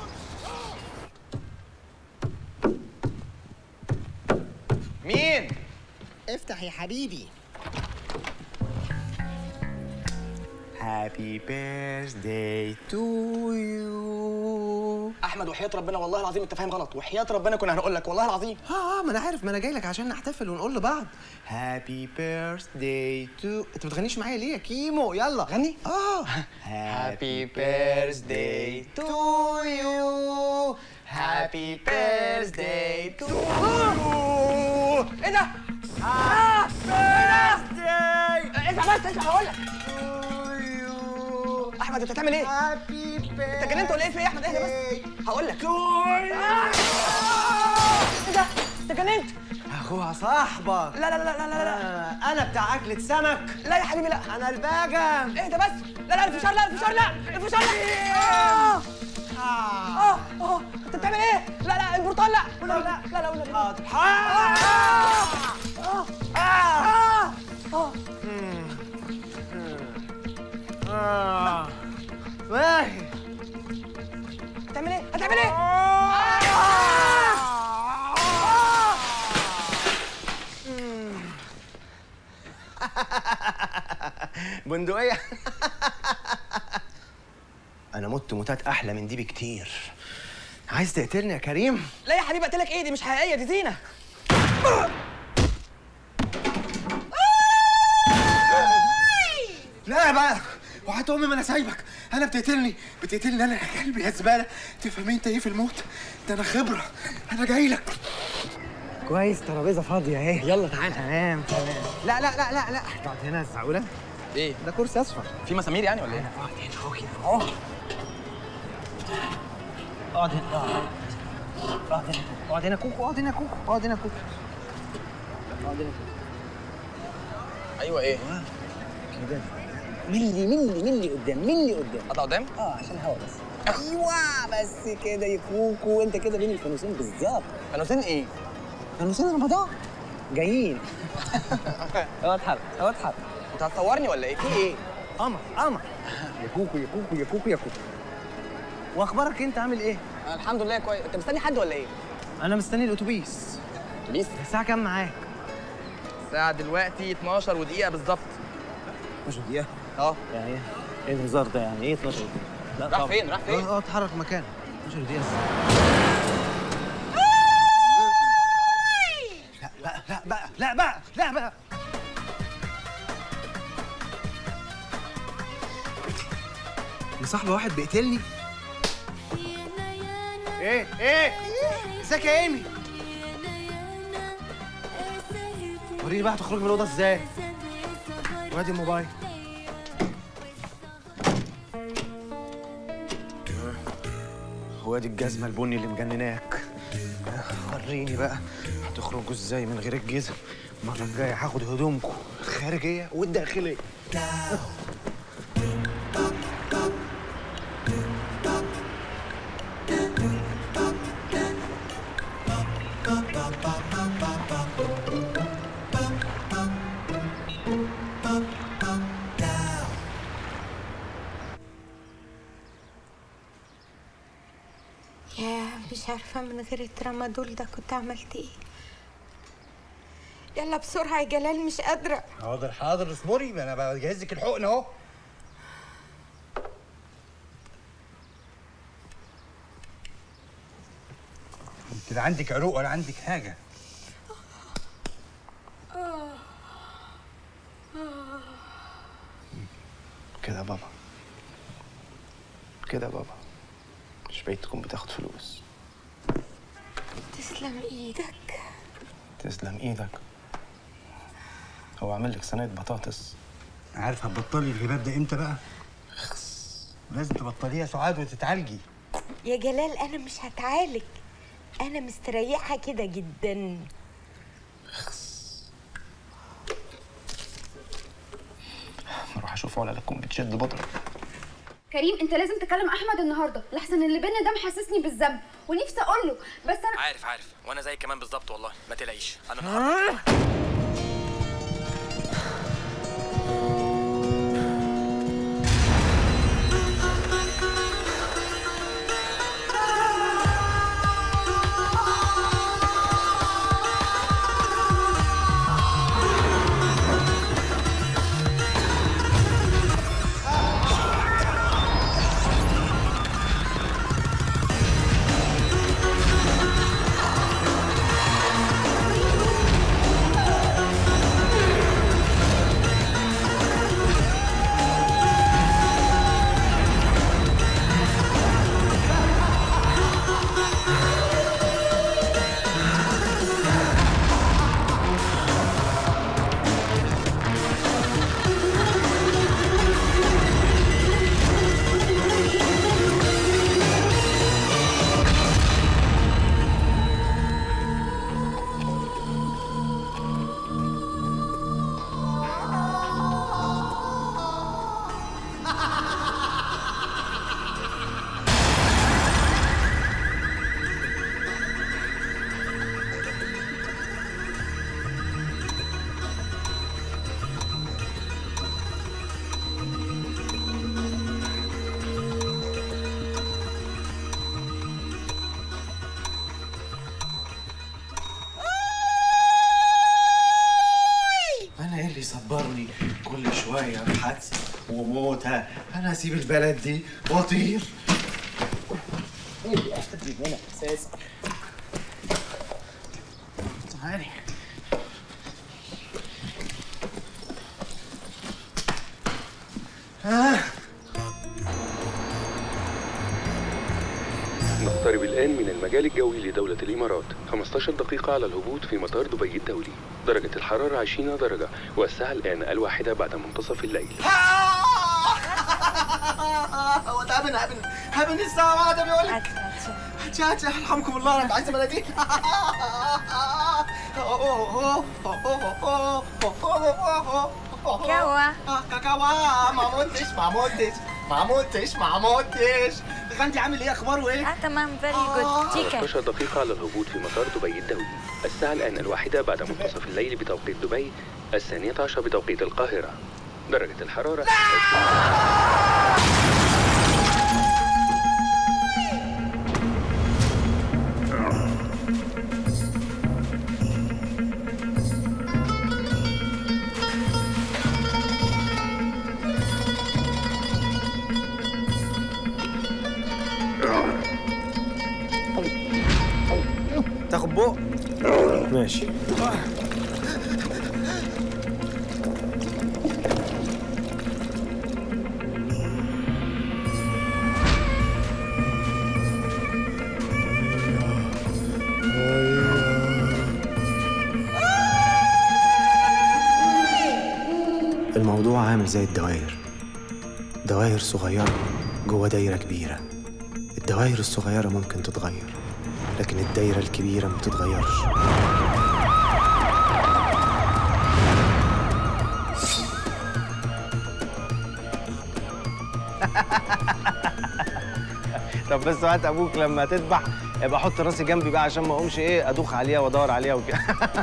مين؟ افتح يا حبيبي هابي بيرثداي تو يو احمد وحياه ربنا والله العظيم انت فاهم غلط وحياه ربنا كنا هنقول لك والله العظيم اه اه ما انا عارف ما انا جاي لك عشان نحتفل ونقول لبعض هابي بيرثداي تو انت بتغنيش معايا ليه يا كيمو يلا غني اه هابي بيرثداي تو يو هابي بيرثداي تو يو ايه ده؟ اه بيرثداي اسمع بس اسمع هقول لك احمد انت بتعمل ايه؟ هابي انت جننت ولا ايه في ايه يا احمد اهدى بس هقول لك ايه ده؟ انت جننت؟ اخوها صاحبك لا لا لا لا لا لا آه، انا بتاع اكلة سمك لا يا حبيبي لا انا الباجم اهدى بس لا لا الفشار لا الفشار لا الفشار لا اه اه اه انت بتعمل ايه؟ لا لا البرتقال لا ولا لا لا لا ولا حاضر اه اه اه اه اه ماهي هتعمل ايه؟ هتعمل ايه؟ بندقية أنا مت موتات أحلى من دي بكتير عايز تقتلني يا كريم؟ لا يا حبيبي قلت لك ايه دي مش حقيقيه دي زينه لا بقى وحياة أمي ما أنا سايبك أنا بتقتلني بتقتلني أنا يا كلب يا زبالة تفهم أنت إيه في الموت؟ ده أنا خبرة أنا جاي لك كويس ترابيزة فاضية أهي يلا تعالى تمام تمام لا لا لا لا لا تقعد هنا الزعولة ايه؟ ده كرسي أصفر في مسامير يعني ولا ايه؟ اقعد هنا أهو كده أهو اقعد هنا اقعد هنا اقعد هنا كوكو اقعد هنا كوكو اقعد هنا كوكو اقعد هنا ايوه ايه كده ملي ملي ملي قدام ملي قدام اطلع قدام اه عشان الهوا بس ايوه بس كده يا كوكو انت كده بين الفانوسين بالظبط فانوسين ايه؟ فانوسين رمضان جايين اوعى اتحرك اوعى اتحرك انت هتصورني ولا ايه؟ في ايه؟ قمر قمر يا كوكو يا كوكو يا كوكو يا كوكو واخبارك انت عامل ايه؟ أنا الحمد لله كويس انت مستني حد ولا ايه؟ انا مستني الاتوبيس اتوبيس؟ الساعه كام معاك؟ الساعة دلوقتي 12 ودقيقة بالظبط 12 دقيقه اه يعني ايه؟ ايه الهزار ده يعني ايه 12 دقيقه؟ لا راح طبعا. فين؟ راح فين؟ اه اه اتحرك مكانك 12 دقيقه لا لا بقى لا بقى لا بقى يا صاحبي واحد بيقتلني ايه ايه ازيك يا ايمي وريني بقى هتخرج من الاوضه ازاي وادي الموبايل وادي الجزمه البني اللي مجنناك وريني بقى هتخرجوا ازاي من غير الجزم المره الجايه هاخد هدومكم الخارجيه والداخليه يا مش عارفة من غير الترامادول ده كنت عملت ايه يلا بسرعة يا جلال مش قادرة حاضر حاضر اصبري ما انا بجهز لك الحقن اهو انت لا عندك عروق ولا عندك حاجه كده يا بابا كده يا بابا مش بعيد تكون بتاخد فلوس تسلم ايدك تسلم ايدك هو عامل لك صينيه بطاطس عارف هتبطلي الهباب ده امتى بقى لازم تبطليها يا سعاد وتتعالجي يا جلال انا مش هتعالج انا مستريحة كده جدا اروح اشوف ولا تكون بتشد بطل كريم انت لازم تكلم احمد النهارده لحسن اللي بينا ده محسسني بالذنب ونفسي اقول له بس انا عارف عارف وانا زي كمان بالظبط والله ما تقلقيش انا النهارده انا ايه اللي يصبرني كل شويه في حادثه وموتة انا اسيب البلد دي واطير ايه اللي قاعد هنا اساسا تعالي آه. نقترب الآن من المجال الجوي لدولة الإمارات 15 دقيقة على الهبوط في مطار دبي الدولي درجة الحرارة 20 درجة والساعة الآن الواحدة بعد منتصف الليل هو ده هبن هبن هبن الساعة واحدة بيقول لك هاتي هاتي يرحمكم الله انا عايز مناديل كوا كاكاوا ما متش ما متش ما متش ما متش غندي عامل ايه اخباره ايه؟ اه تمام فيري جود تيكا 15 دقيقة على الهبوط في مطار دبي الدولي الساعة الآن الواحدة بعد منتصف الليل بتوقيت دبي الثانية عشر بتوقيت القاهرة درجة الحرارة تاخد بق ماشي الموضوع عامل زي الدوائر دوائر صغيرة جوه دايرة كبيرة الدوائر الصغيرة ممكن تتغير لكن الدايرة الكبيرة ما بتتغيرش طب بس هات ابوك لما تذبح يبقى حط راسي جنبي بقى عشان ما اقومش ايه ادوخ عليها وادور عليها وكده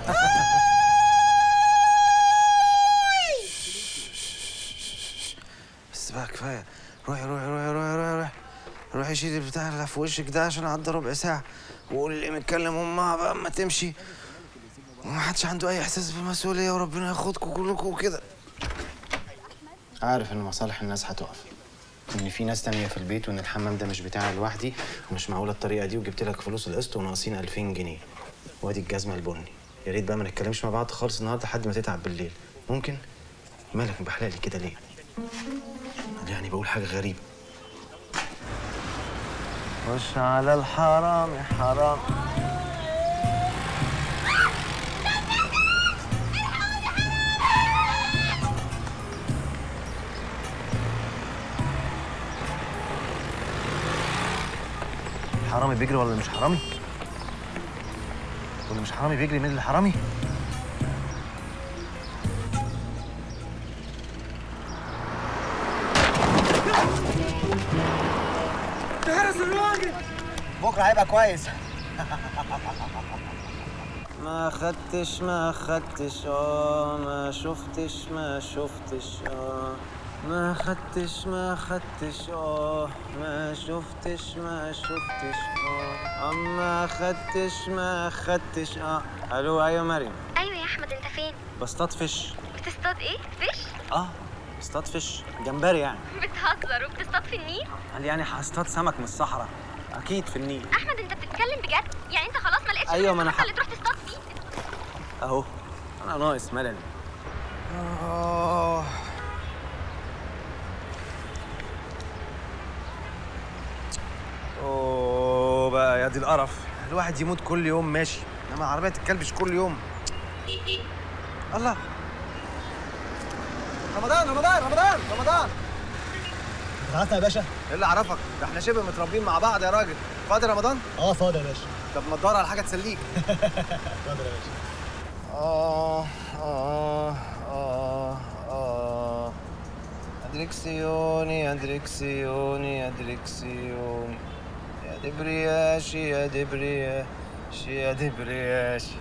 بس بقى كفايه روحي روحي روحي روحي روحي روحي روحي شيلي البتاع اللي في وشك ده عشان اعدي ربع ساعه وقولي اللي متكلم امها بقى اما تمشي وما حدش عنده اي احساس بالمسؤوليه وربنا ياخدكم كلكم وكده عارف ان مصالح الناس هتقف ان في ناس تانية في البيت وان الحمام ده مش بتاعي لوحدي ومش معقوله الطريقه دي وجبت لك فلوس القسط وناقصين 2000 جنيه وادي الجزمه البني يا ريت بقى ما نتكلمش مع بعض خالص النهارده لحد ما تتعب بالليل ممكن مالك مبحلقلي كده ليه يعني بقول حاجه غريبه خش على الحرام يا حرام حرامي بيجري ولا مش حرامي؟ واللي مش حرامي بيجري مين اللي حرامي؟ تهرس الراجل بكره هيبقى كويس ما خدتش ما خدتش اه ما شفتش ما شفتش اه ما خدتش ما خدتش اه ما شفتش ما شفتش اه آه، ما خدتش ما خدتش اه الو ايوه مريم ايوه يا احمد انت فين بصطاد فيش بتصطاد ايه فيش اه بصطاد فيش جمبري يعني بتهزر وبتصطاد في النيل قال يعني هصطاد سمك من الصحراء اكيد في النيل احمد انت بتتكلم بجد يعني انت خلاص ما لقيتش أيوة، غير ما أنا السمكة ح- اللي تروح تصطاد فيه اهو انا ناقص ملل آه. اوه بقى يا دي القرف الواحد يموت كل يوم ماشي انما العربيه تتكلبش كل يوم الله رمضان رمضان رمضان رمضان اتعرفنا يا باشا ايه اللي عرفك ده احنا شبه متربيين مع بعض يا راجل فاضي رمضان اه فاضي يا باشا طب ما تدور على حاجه تسليك فاضي يا باشا آه آه آه آه أدريكسيوني أدريكسيوني أدريكسيوني يا دبرياشي يا دبرياشي يا دبرياشي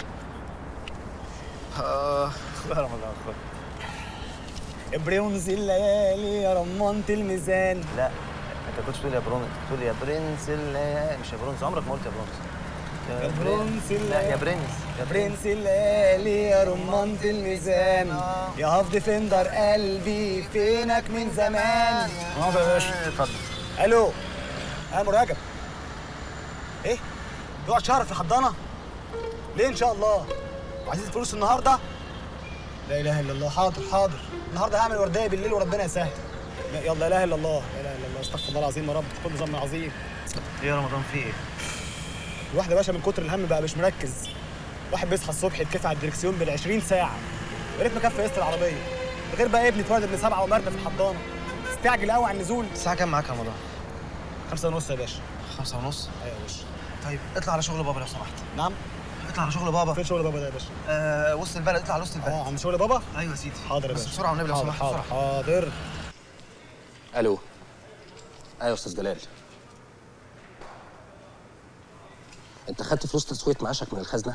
آه خد رمضان خد يا برنس الليالي يا رمانة الميزان لا انت كنتش تقول يا برونس تقول يا برنس الليالي مش يا برونس عمرك ما قلت يا برونس يا برنس لا يا برنس يا برنس الليالي يا رمانة الميزان يا هاف ديفندر قلبي فينك من زمان اه يا باشا اتفضل الو انا مراجب ايه يقعد شهر في الحضانه ليه ان شاء الله وعايزين فلوس النهارده لا اله الا الله حاضر حاضر النهارده هعمل ورديه بالليل وربنا يسهل يلا لا اله الا الله لا اله الا الله استغفر الله العظيم يا رب كل ذنب عظيم ايه يا رمضان في ايه؟ الواحد يا باشا من كتر الهم بقى مش مركز واحد بيصحى الصبح يتكفي على الدركسيون بال 20 ساعه يا ريت مكفي قسط العربيه ده غير بقى ابني اتولد ابن سبعه ومرمي في الحضانه استعجل قوي على النزول الساعه كام معاك يا رمضان خمسة ونص يا باشا خمسة ونص ايوه يا باشا طيب اطلع على شغل بابا لو سمحت نعم اطلع على شغل بابا فين شغل بابا ده يا باشا آه وسط البلد اطلع على وسط البلد اه عند شغل بابا ايوه يا سيدي حاضر يا بس باشا بسرعه والنبي لو حاضر، سمحت حاضر بسرعه حاضر الو ايوه يا استاذ جلال انت خدت فلوس تسويه معاشك من الخزنه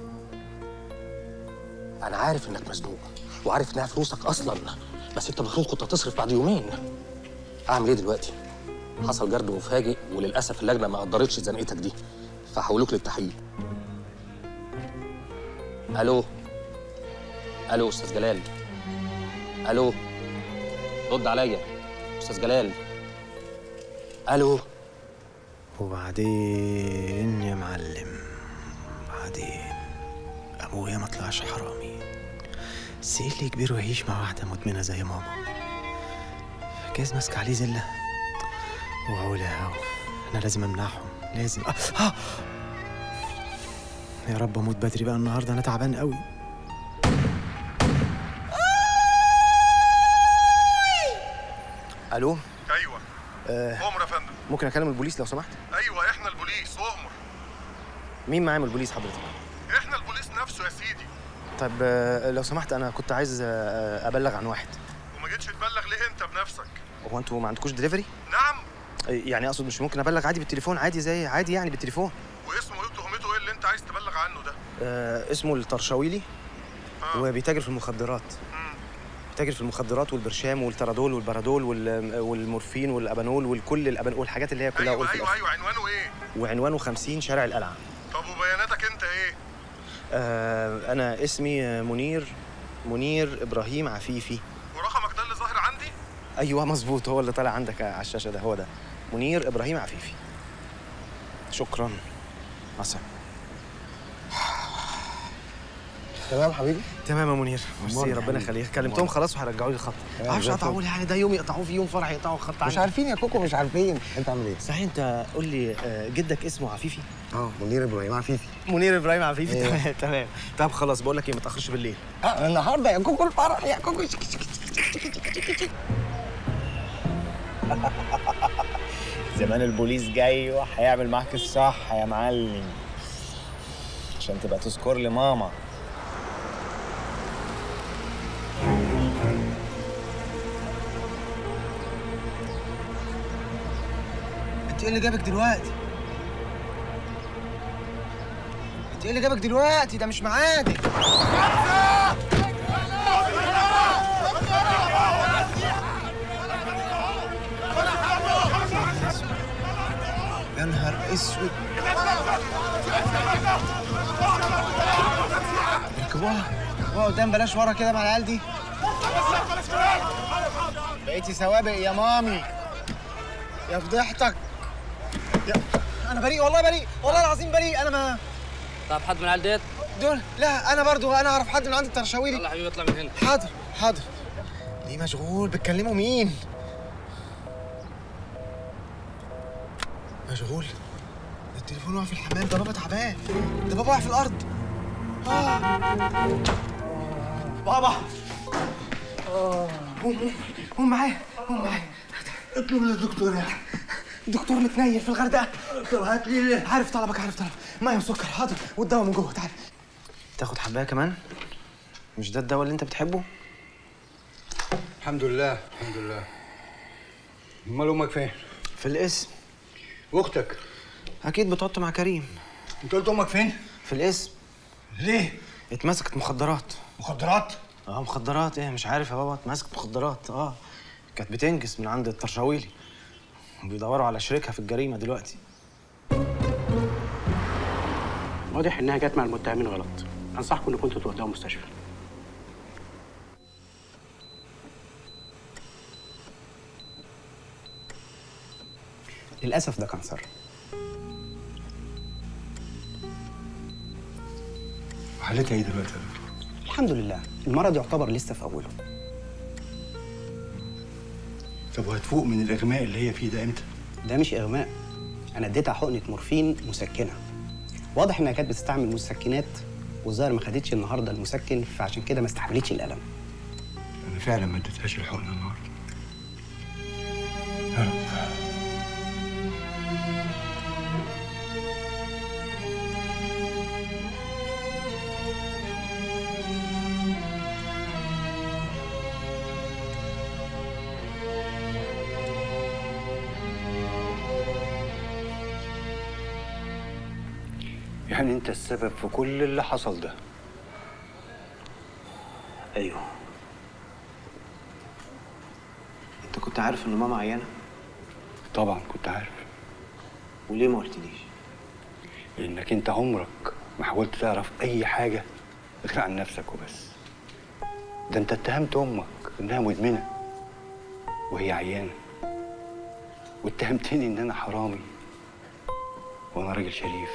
انا عارف انك مزنوق وعارف انها فلوسك اصلا بس انت المفروض كنت هتصرف بعد يومين اعمل ايه دلوقتي حصل جرد مفاجئ وللاسف اللجنه ما قدرتش زنقتك دي فحولوك للتحقيق الو الو استاذ جلال الو رد عليا استاذ جلال الو وبعدين يا معلم بعدين ابويا ما طلعش حرامي بس ايه اللي كبير ويعيش مع واحده مدمنه زي ماما جايز ماسك عليه زله وهقول يا هو انا لازم امنعهم لازم آه. آه. يا رب اموت بدري بقى النهارده انا تعبان قوي الو ايوه آه. امر يا فندم ممكن اكلم البوليس لو سمحت ايوه احنا البوليس امر مين معايا من البوليس حضرتك احنا البوليس نفسه يا سيدي طيب آه، لو سمحت انا كنت عايز آه، ابلغ عن واحد وما جيتش تبلغ ليه انت بنفسك هو انتوا ما عندكوش دليفري نعم يعني اقصد مش ممكن ابلغ عادي بالتليفون عادي زي عادي يعني بالتليفون واسمه ايه وتهمته ايه اللي انت عايز تبلغ عنه ده آه اسمه الطرشاويلي وبيتاجر في المخدرات بيتاجر في المخدرات والبرشام والترادول والبارادول وال- والمورفين والابانول والكل الأبان والحاجات اللي هي كلها ايوه قول في ايوه الآخر. ايوه عنوانه ايه وعنوانه 50 شارع القلعه طب وبياناتك انت ايه آه انا اسمي آه، منير منير ابراهيم عفيفي ورقمك ده اللي ظاهر عندي ايوه مظبوط هو اللي طالع عندك على الشاشه ده هو ده منير ابراهيم عفيفي شكرا مع السلامه تمام حبيبي تمام يا منير ميرسي أمال يا ربنا حبيبي. يخليك كلمتهم أمال. خلاص وهيرجعوا لي الخط تمام، معرفش زي يقطعوا الفل. لي يعني ده يوم يقطعوه في يوم فرح يقطعوا الخط مش عندي. عارفين يا كوكو مش عارفين انت عامل ايه صحيح انت قول لي آه، جدك اسمه عفيفي اه منير ابراهيم عفيفي منير ابراهيم عفيفي إيه. تمام تمام طب خلاص بقول لك ايه ما تاخرش بالليل اه النهارده يا كوكو الفرح يا كوكو زمان البوليس جاي وهيعمل معاك الصح يا معلم عشان تبقى تذكر لي ماما انت ايه اللي جابك دلوقتي انت ايه اللي جابك دلوقتي ده مش ميعادك يا نهار اسود ركبوها ركبوها قدام بلاش ورا كده مع العيال دي بقيتي سوابق يا مامي يا فضيحتك يا انا بريء والله بريء والله العظيم بريء انا ما طب حد من العيال ديت دول لا انا برضو انا اعرف حد من عند الترشاويلي يلا يا حبيبي اطلع من هنا حاضر حاضر ليه مشغول بتكلموا مين مشغول التليفون واقع في الحمام ده بابا تعبان ده بابا واقع في الارض آه. بابا قوم قوم قوم معايا قوم معايا اطلب للدكتور يا الدكتور متنيل في الغردقه طب هات لي عارف طلبك عارف طلبك ميه وسكر حاضر والدواء من جوه تعال تاخد حبايه كمان مش ده الدواء اللي انت بتحبه الحمد لله الحمد لله امال امك فين؟ في الاسم واختك اكيد بتقعد مع كريم انت قلت امك فين؟ في الاسم ليه؟ اتمسكت مخدرات مخدرات؟ اه مخدرات ايه مش عارف يا بابا اتمسكت مخدرات اه كانت بتنجس من عند الطرشاويلي بيدوروا على شريكها في الجريمه دلوقتي واضح انها جت مع المتهمين غلط انصحكم انكم انتوا تودوها مستشفى للأسف ده كانسر حالتها ايه دلوقتي يا دكتور؟ الحمد لله المرض يعتبر لسه في أوله طب وهتفوق من الاغماء اللي هي فيه ده امتى؟ ده مش إغماء أنا اديتها حقنة مورفين مسكنة واضح إنها كانت بتستعمل مسكنات والظاهر ما خدتش النهارده المسكن فعشان كده ما استحملتش الألم انا فعلا ما اديتهاش الحقنه النهارده يعني انت السبب في كل اللي حصل ده ايوه انت كنت عارف ان ماما عيانه طبعا كنت عارف وليه ما قلتليش لانك انت عمرك ما حاولت تعرف اي حاجه غير عن نفسك وبس ده انت اتهمت امك انها مدمنه وهي عيانه واتهمتني ان انا حرامي وانا راجل شريف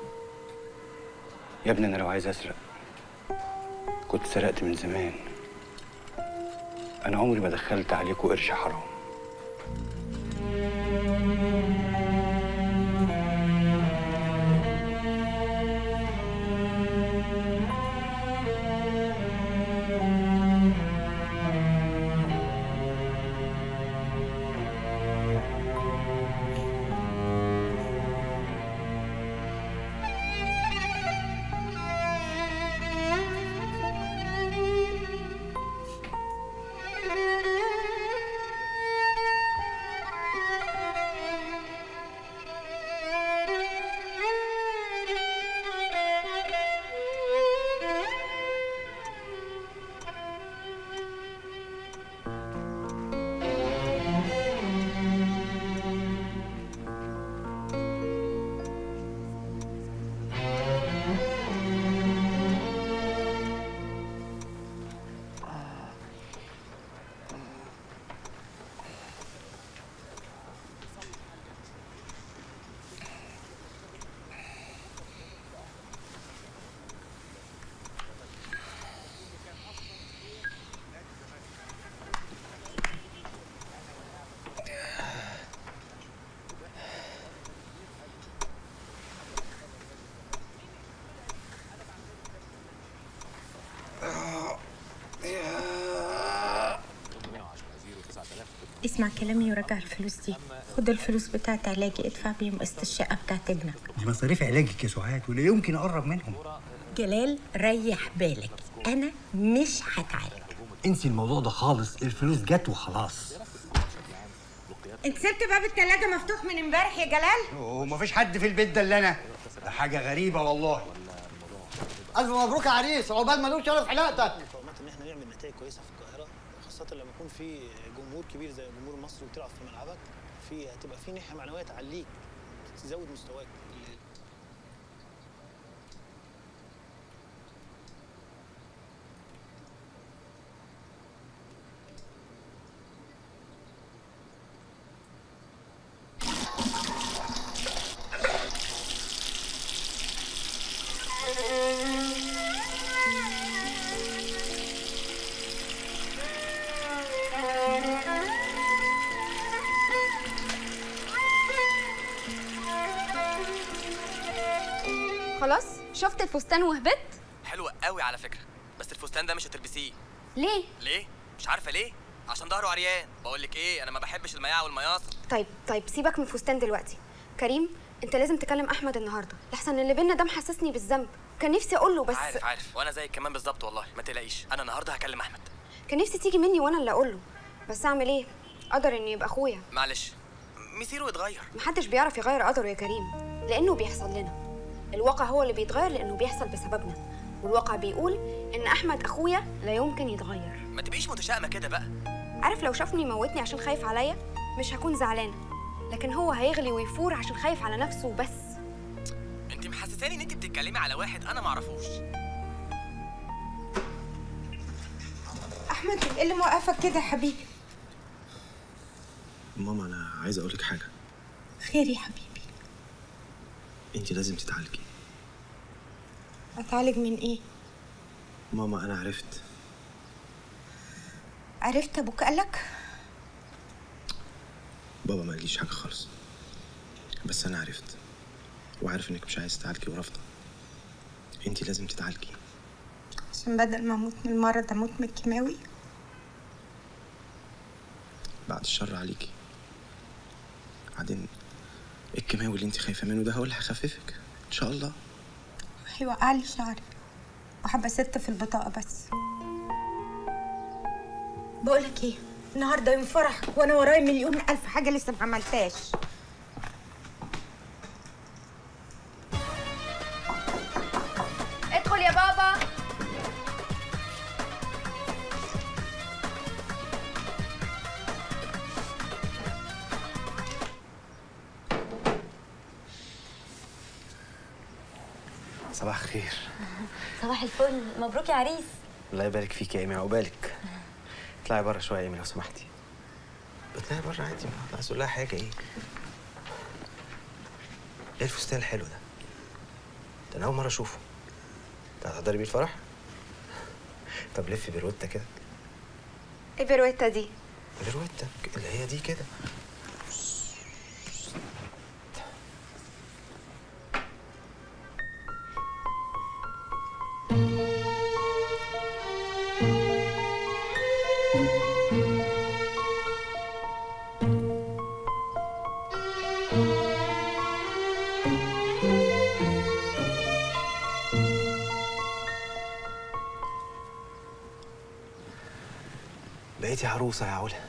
يا ابني انا لو عايز اسرق كنت سرقت من زمان انا عمري ما دخلت عليكوا قرش حرام اسمع كلامي ورجع الفلوس دي خد الفلوس بتاعت علاجي ادفع بيهم قسط الشقة بتاعت ابنك دي مصاريف علاجك يا سعاد ولا يمكن اقرب منهم جلال ريح بالك انا مش هتعالج انسي الموضوع ده خالص الفلوس جت وخلاص انت سبت باب التلاجة مفتوح من امبارح يا جلال ومفيش حد في البيت ده الا انا ده حاجه غريبه والله الف مبروك يا عريس عقبال ما له شرف حلاقتك ان احنا نعمل نتائج كويسه في القاهره خاصه لما يكون في جمهور كبير زي جمهور مصر وتلعب في ملعبك في هتبقى في ناحيه معنويه تعليك تزود مستواك خلاص شفت الفستان وهبت حلوة قوي على فكرة بس الفستان ده مش هتلبسيه ليه ليه؟ مش عارفة ليه؟ عشان ظهره عريان بقول لك ايه انا ما بحبش المياعة والمياصة طيب طيب سيبك من الفستان دلوقتي كريم انت لازم تكلم احمد النهارده لحسن اللي بينا ده محسسني بالذنب كان نفسي اقول له بس عارف عارف وانا زيك كمان بالظبط والله ما تقلقيش انا النهارده هكلم احمد كان نفسي تيجي مني وانا اللي اقول له بس اعمل ايه قدر انه يبقى اخويا معلش مصيره يتغير محدش بيعرف يغير قدره يا كريم لانه بيحصل لنا الواقع هو اللي بيتغير لانه بيحصل بسببنا والواقع بيقول ان احمد اخويا لا يمكن يتغير ما تبقيش متشائمة كده بقى عارف لو شافني يموتني عشان خايف عليا مش هكون زعلانه لكن هو هيغلي ويفور عشان خايف على نفسه وبس انت محسساني ان انت بتتكلمي على واحد انا ما اعرفوش احمد ايه اللي موقفك كده يا حبيبي ماما انا عايز اقول لك حاجه خير يا حبيبي انت لازم تتعالجي اتعالج من ايه ماما انا عرفت عرفت ابوك قالك بابا ما قاليش حاجه خالص بس انا عرفت وعارف انك مش عايز تتعالجي ورافضه انت لازم تتعالجي عشان بدل ما اموت من المرض اموت من الكيماوي بعد الشر عليكي بعدين الكيماوي اللي انت خايفه منه ده هو اللي هيخففك ان شاء الله هيوقع لي شعري وحابه ست في البطاقه بس بقول لك ايه النهارده يوم فرح وانا ورايا مليون الف حاجه لسه ما عملتهاش ادخل يا بابا صباح الخير صباح الفل مبروك يا عريس الله يبارك فيك يا ايمي عقبالك اطلعي بره شويه يا ايمي لو سمحتي اطلعي بره عادي ما عايز اقول لها حاجه ايه ايه الفستان الحلو ده ده انا اول مره اشوفه انت هتحضري بيه الفرح طب لفي بروتة كده ايه برويتا دي بروتة اللي هي دي كده بقيتي عروسه يا علا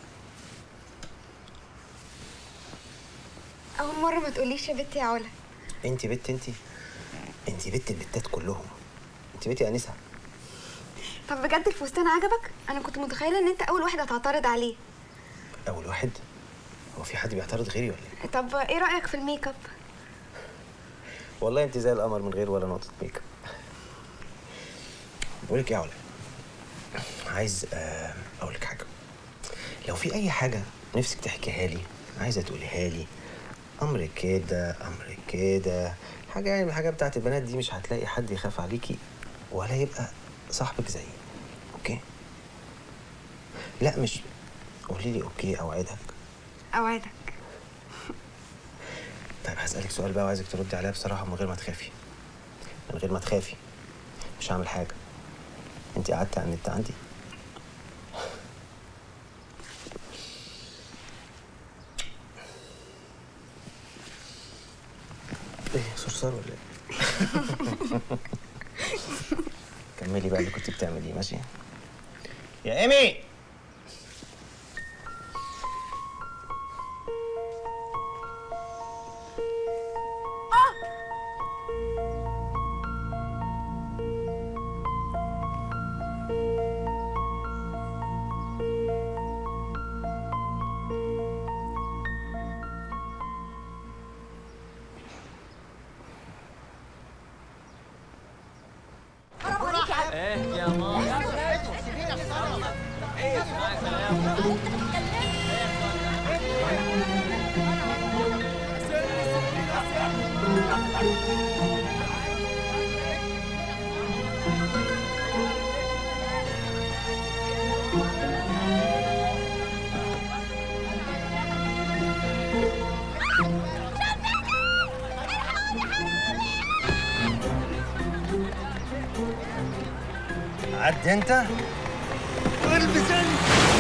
اول مره ما تقوليش يا بنتي يا علا انت بت انت انت بت البتات كلهم انت بنتي انسه طب بجد الفستان عجبك انا كنت متخيله ان انت اول واحد هتعترض عليه اول واحد هو في حد بيعترض غيري ولا ايه طب ايه رايك في الميك اب والله انت زي القمر من غير ولا نقطه ميك اب بقول لك ايه يا علا عايز آه، اقول لك حاجه لو في اي حاجه نفسك تحكيها لي عايزه تقوليها لي امر كده امر كده حاجه يعني من الحاجات بتاعت البنات دي مش هتلاقي حد يخاف عليكي ولا يبقى صاحبك زيي اوكي لا مش قولي لي اوكي اوعدك اوعدك طيب هسألك سؤال بقى وعايزك تردي عليها بصراحة من غير ما تخافي من غير ما تخافي مش هعمل حاجة انت قعدتي على النت عندي ايه صرصار ولا ايه؟ كملي بقى اللي كنت بتعمليه ماشي يا ايمي ايه يا ماما عد انت البسني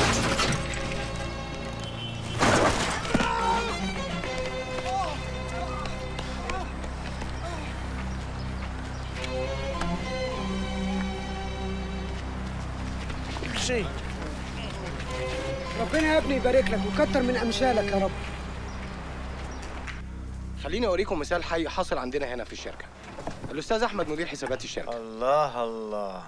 شيء ربنا يا ابني يبارك لك ويكتر من امثالك يا رب خليني اوريكم مثال حي حاصل عندنا هنا في الشركه الاستاذ احمد مدير حسابات الشركه الله الله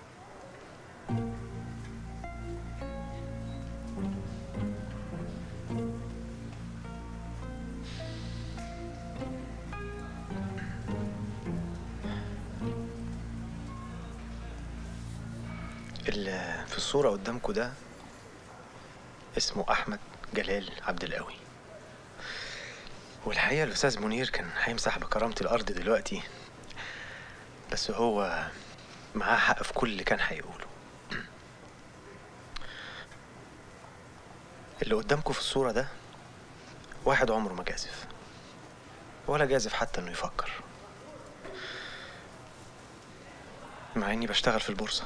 اللي في الصورة قدامكم ده اسمه أحمد جلال عبد القوي والحقيقة الأستاذ منير كان هيمسح بكرامة الأرض دلوقتي بس هو معاه حق في كل اللي كان هيقوله اللي قدامكم في الصورة ده واحد عمره ما جازف ولا جازف حتى انه يفكر مع اني بشتغل في البورصة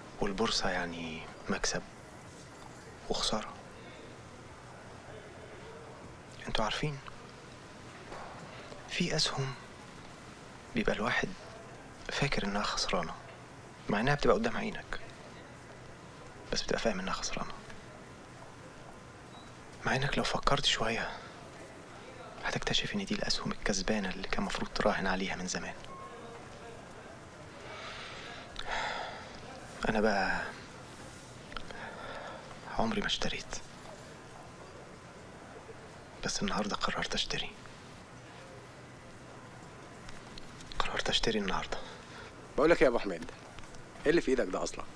والبورصة يعني مكسب وخسارة انتوا عارفين في اسهم بيبقى الواحد فاكر انها خسرانه مع انها بتبقى قدام عينك بس بتبقى فاهم انها خسرانه مع انك لو فكرت شويه هتكتشف ان دي الاسهم الكسبانه اللي كان المفروض تراهن عليها من زمان انا بقى عمري ما اشتريت بس النهارده قررت اشتري قررت اشتري النهارده بقول لك يا ابو حميد ايه اللي في ايدك ده اصلا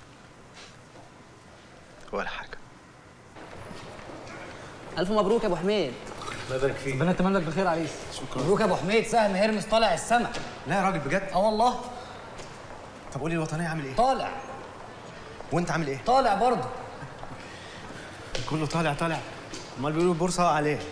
ولا حاجه الف مبروك يا ابو حميد الله يبارك فيك ربنا يتمنى لك بخير عريس شكرا مبروك يا ابو حميد سهم هرمس طالع السما لا يا راجل بجد اه والله طب قولي الوطنيه عامل ايه طالع وانت عامل ايه طالع برضه كله طالع طالع امال بيقولوا البورصه وقع عليه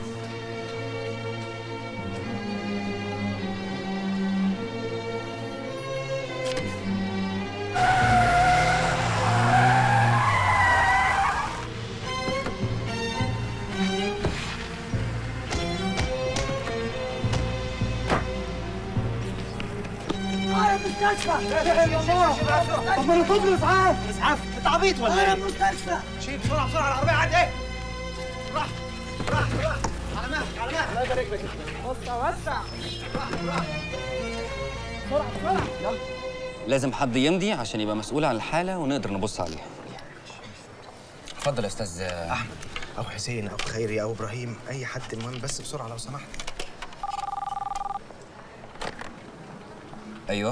اه يا مستشفى لا اله الا الله طب ما انا طفل اسعاف اسعاف انت عبيط ولا ايه؟ مستشفى شيل بسرعه بسرعه العربيه عندي ايه؟ راح راح راح على مهلك على مهلك الله يبارك لك وسع وسع راح راح بسرعه بسرعه يلا لازم حد يمضي عشان يبقى مسؤول عن الحالة ونقدر نبص عليها اتفضل يا استاذ احمد او حسين او خيري او ابراهيم اي حد المهم بس بسرعه لو سمحت ايوه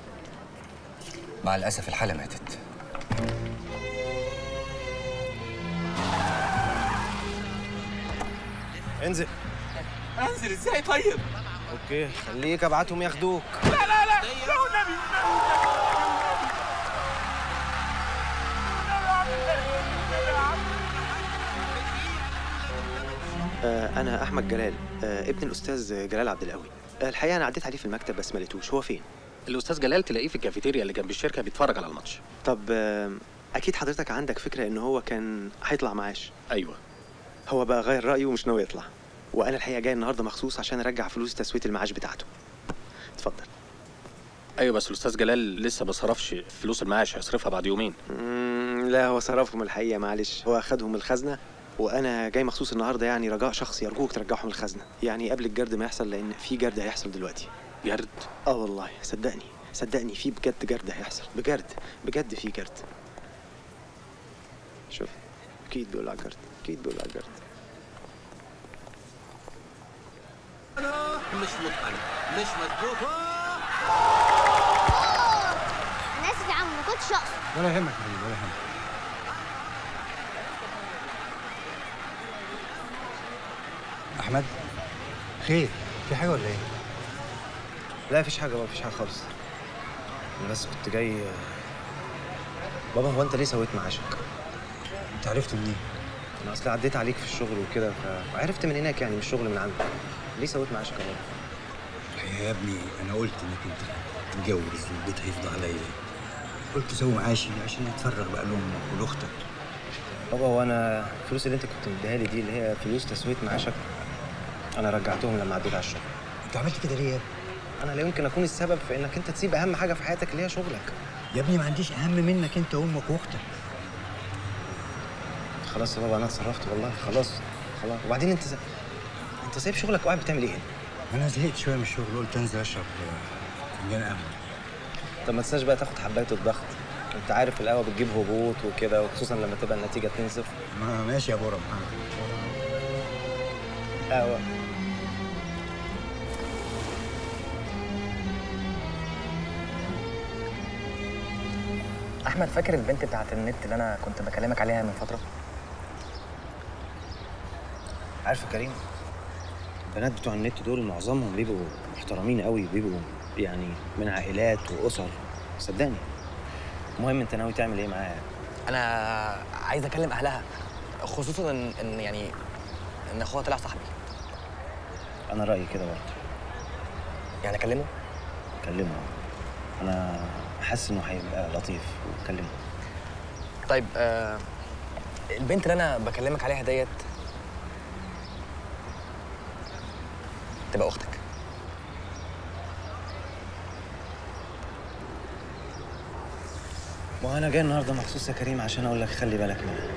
مع الاسف الحالة ماتت انزل انزل ازاي طيب؟ اوكي خليك ابعتهم ياخدوك لا لا لا لا والنبي آه انا احمد جلال آه ابن الاستاذ جلال عبد القوي آه الحقيقه انا عديت عليه في المكتب بس ما لقيتوش هو فين الاستاذ جلال تلاقيه في الكافيتيريا اللي جنب الشركه بيتفرج على الماتش طب آه اكيد حضرتك عندك فكره ان هو كان هيطلع معاش ايوه هو بقى غير رايه ومش ناوي يطلع وانا الحقيقه جاي النهارده مخصوص عشان ارجع فلوس تسويه المعاش بتاعته اتفضل ايوه بس الاستاذ جلال لسه ما صرفش فلوس المعاش هيصرفها بعد يومين مم، لا هو صرفهم الحقيقه معلش هو اخدهم الخزنه وانا جاي مخصوص النهارده يعني رجاء شخصي ارجوك ترجعهم الخزنه يعني قبل الجرد ما يحصل لان في جرد هيحصل دلوقتي جرد اه والله صدقني صدقني في بجد جرد هيحصل بجد بجد في جرد شوف اكيد بيقول على الجرد اكيد بيقول على الجرد مش متقن مش مظبوط انا اسف يا عم ما كنتش اقصد ولا يهمك يا حبيبي ولا يهمك احمد خير في حاجه ولا ايه لا مفيش حاجه بابا مفيش حاجه خالص انا بس كنت جاي بابا هو انت ليه سويت معاشك انت عرفت منين انا اصل عديت عليك في الشغل وكده فعرفت من هناك يعني من الشغل من عندك ليه سويت معاشك يا بابا الحقيقه يا ابني انا قلت انك انت تتجوز والبيت هيفضى عليا قلت سوي معاشي عشان نتفرغ بقى لامك ولاختك بابا هو انا الفلوس اللي انت كنت مديها لي دي اللي هي فلوس تسويه معاشك انا رجعتهم لما عديت على الشغل انت عملت كده ليه يا ابني انا لا يمكن اكون السبب في انك انت تسيب اهم حاجه في حياتك اللي هي شغلك يا ابني ما عنديش اهم منك انت وامك واختك خلاص يا بابا انا اتصرفت والله خلاص خلاص وبعدين انت انت سايب شغلك وقاعد بتعمل ايه هنا انا زهقت شويه من الشغل قلت انزل اشرب فنجان قهوه طب ما تنساش بقى تاخد حبايه الضغط انت عارف القهوه بتجيب هبوط وكده وخصوصا لما تبقى النتيجه 2-0 ما ماشي يا بورم قهوه احمد فاكر البنت بتاعت النت اللي انا كنت بكلمك عليها من فتره عارف يا كريم البنات بتوع النت دول معظمهم بيبقوا محترمين قوي بيبقوا يعني من عائلات واسر صدقني المهم انت ناوي تعمل ايه معاها انا عايز اكلم اهلها خصوصا ان, إن يعني ان اخوها طلع صاحبي انا رايي كده برضه يعني اكلمه كلمه انا حاسس انه هيبقى لطيف وكلمه طيب آه البنت اللي انا بكلمك عليها ديت تبقى اختك ما انا جاي النهارده مخصوص يا كريم عشان اقول لك خلي بالك منها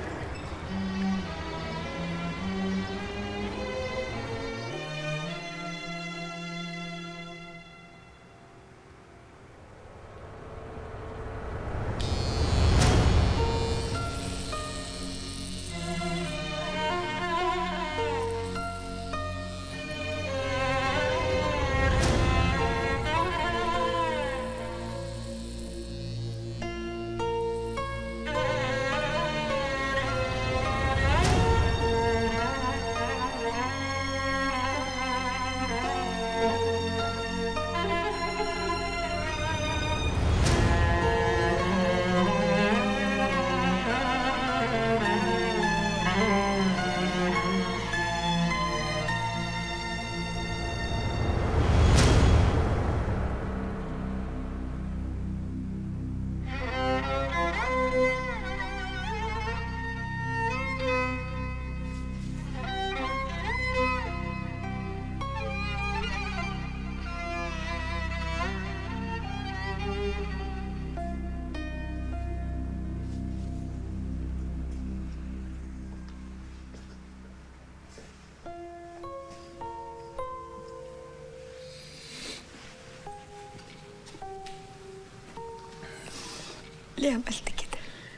ليه عملت كده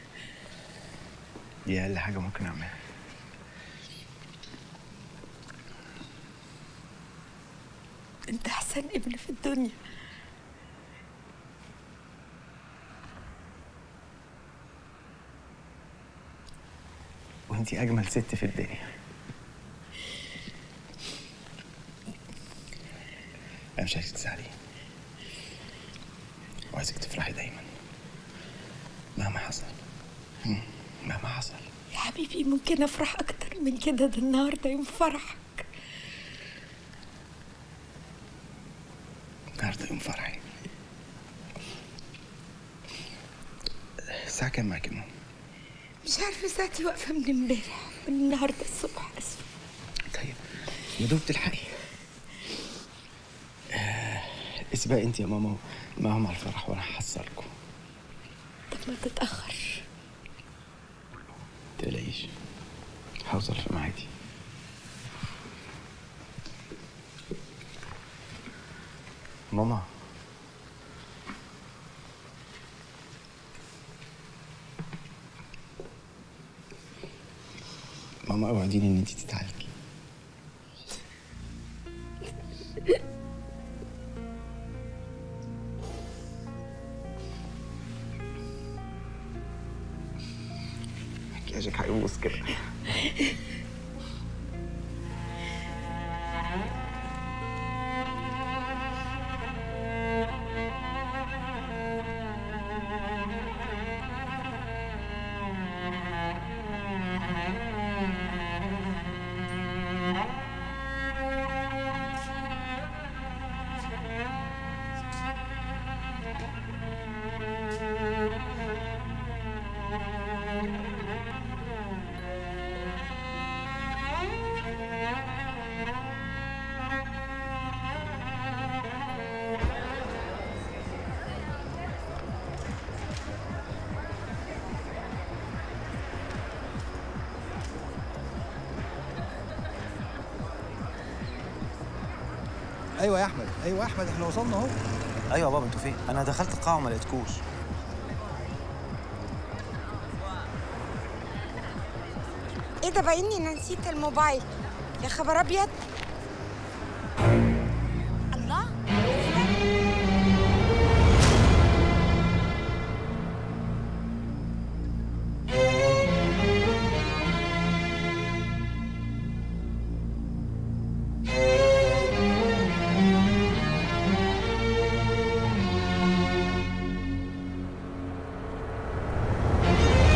دي اقل حاجه ممكن اعملها انت احسن ابن في الدنيا وانتي اجمل ست في الدنيا انا مش عايزك تزعلي وعايزك تفرحي دايما مهما حصل مم، مهما حصل يا حبيبي ممكن افرح اكتر من كده ده النهارده يوم فرحك النهارده يوم فرحي الساعة كام معاك يا ماما؟ مش عارفه ساعتي واقفه من امبارح من النهارده الصبح اسفه طيب يا دوب تلحقي آه، اسبقي انت يا ماما معاهم على الفرح وانا هحصلكم طب ما تتاخر متقلقيش هوصل في ميعادي ماما ماما اوعديني ان انت تتعالجي مكياجك هيبوظ كده ايوه يا احمد ايوه يا احمد احنا وصلنا اهو ايوه يا بابا انتوا فين؟ انا دخلت القاعة وما لقيتكوش ايه ده باينني انا نسيت الموبايل يا خبر ابيض الله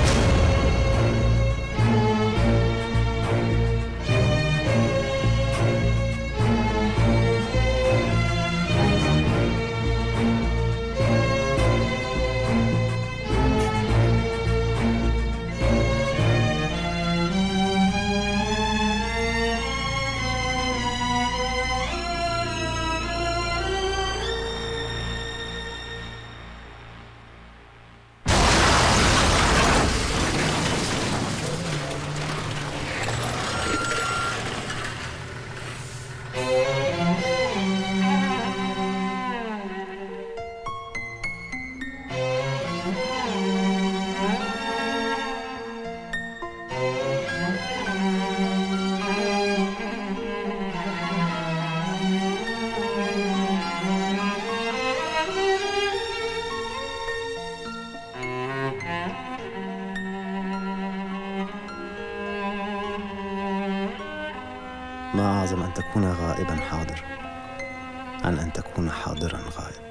ماما أعظم أن تكون غائبا حاضر عن أن تكون حاضرا غائب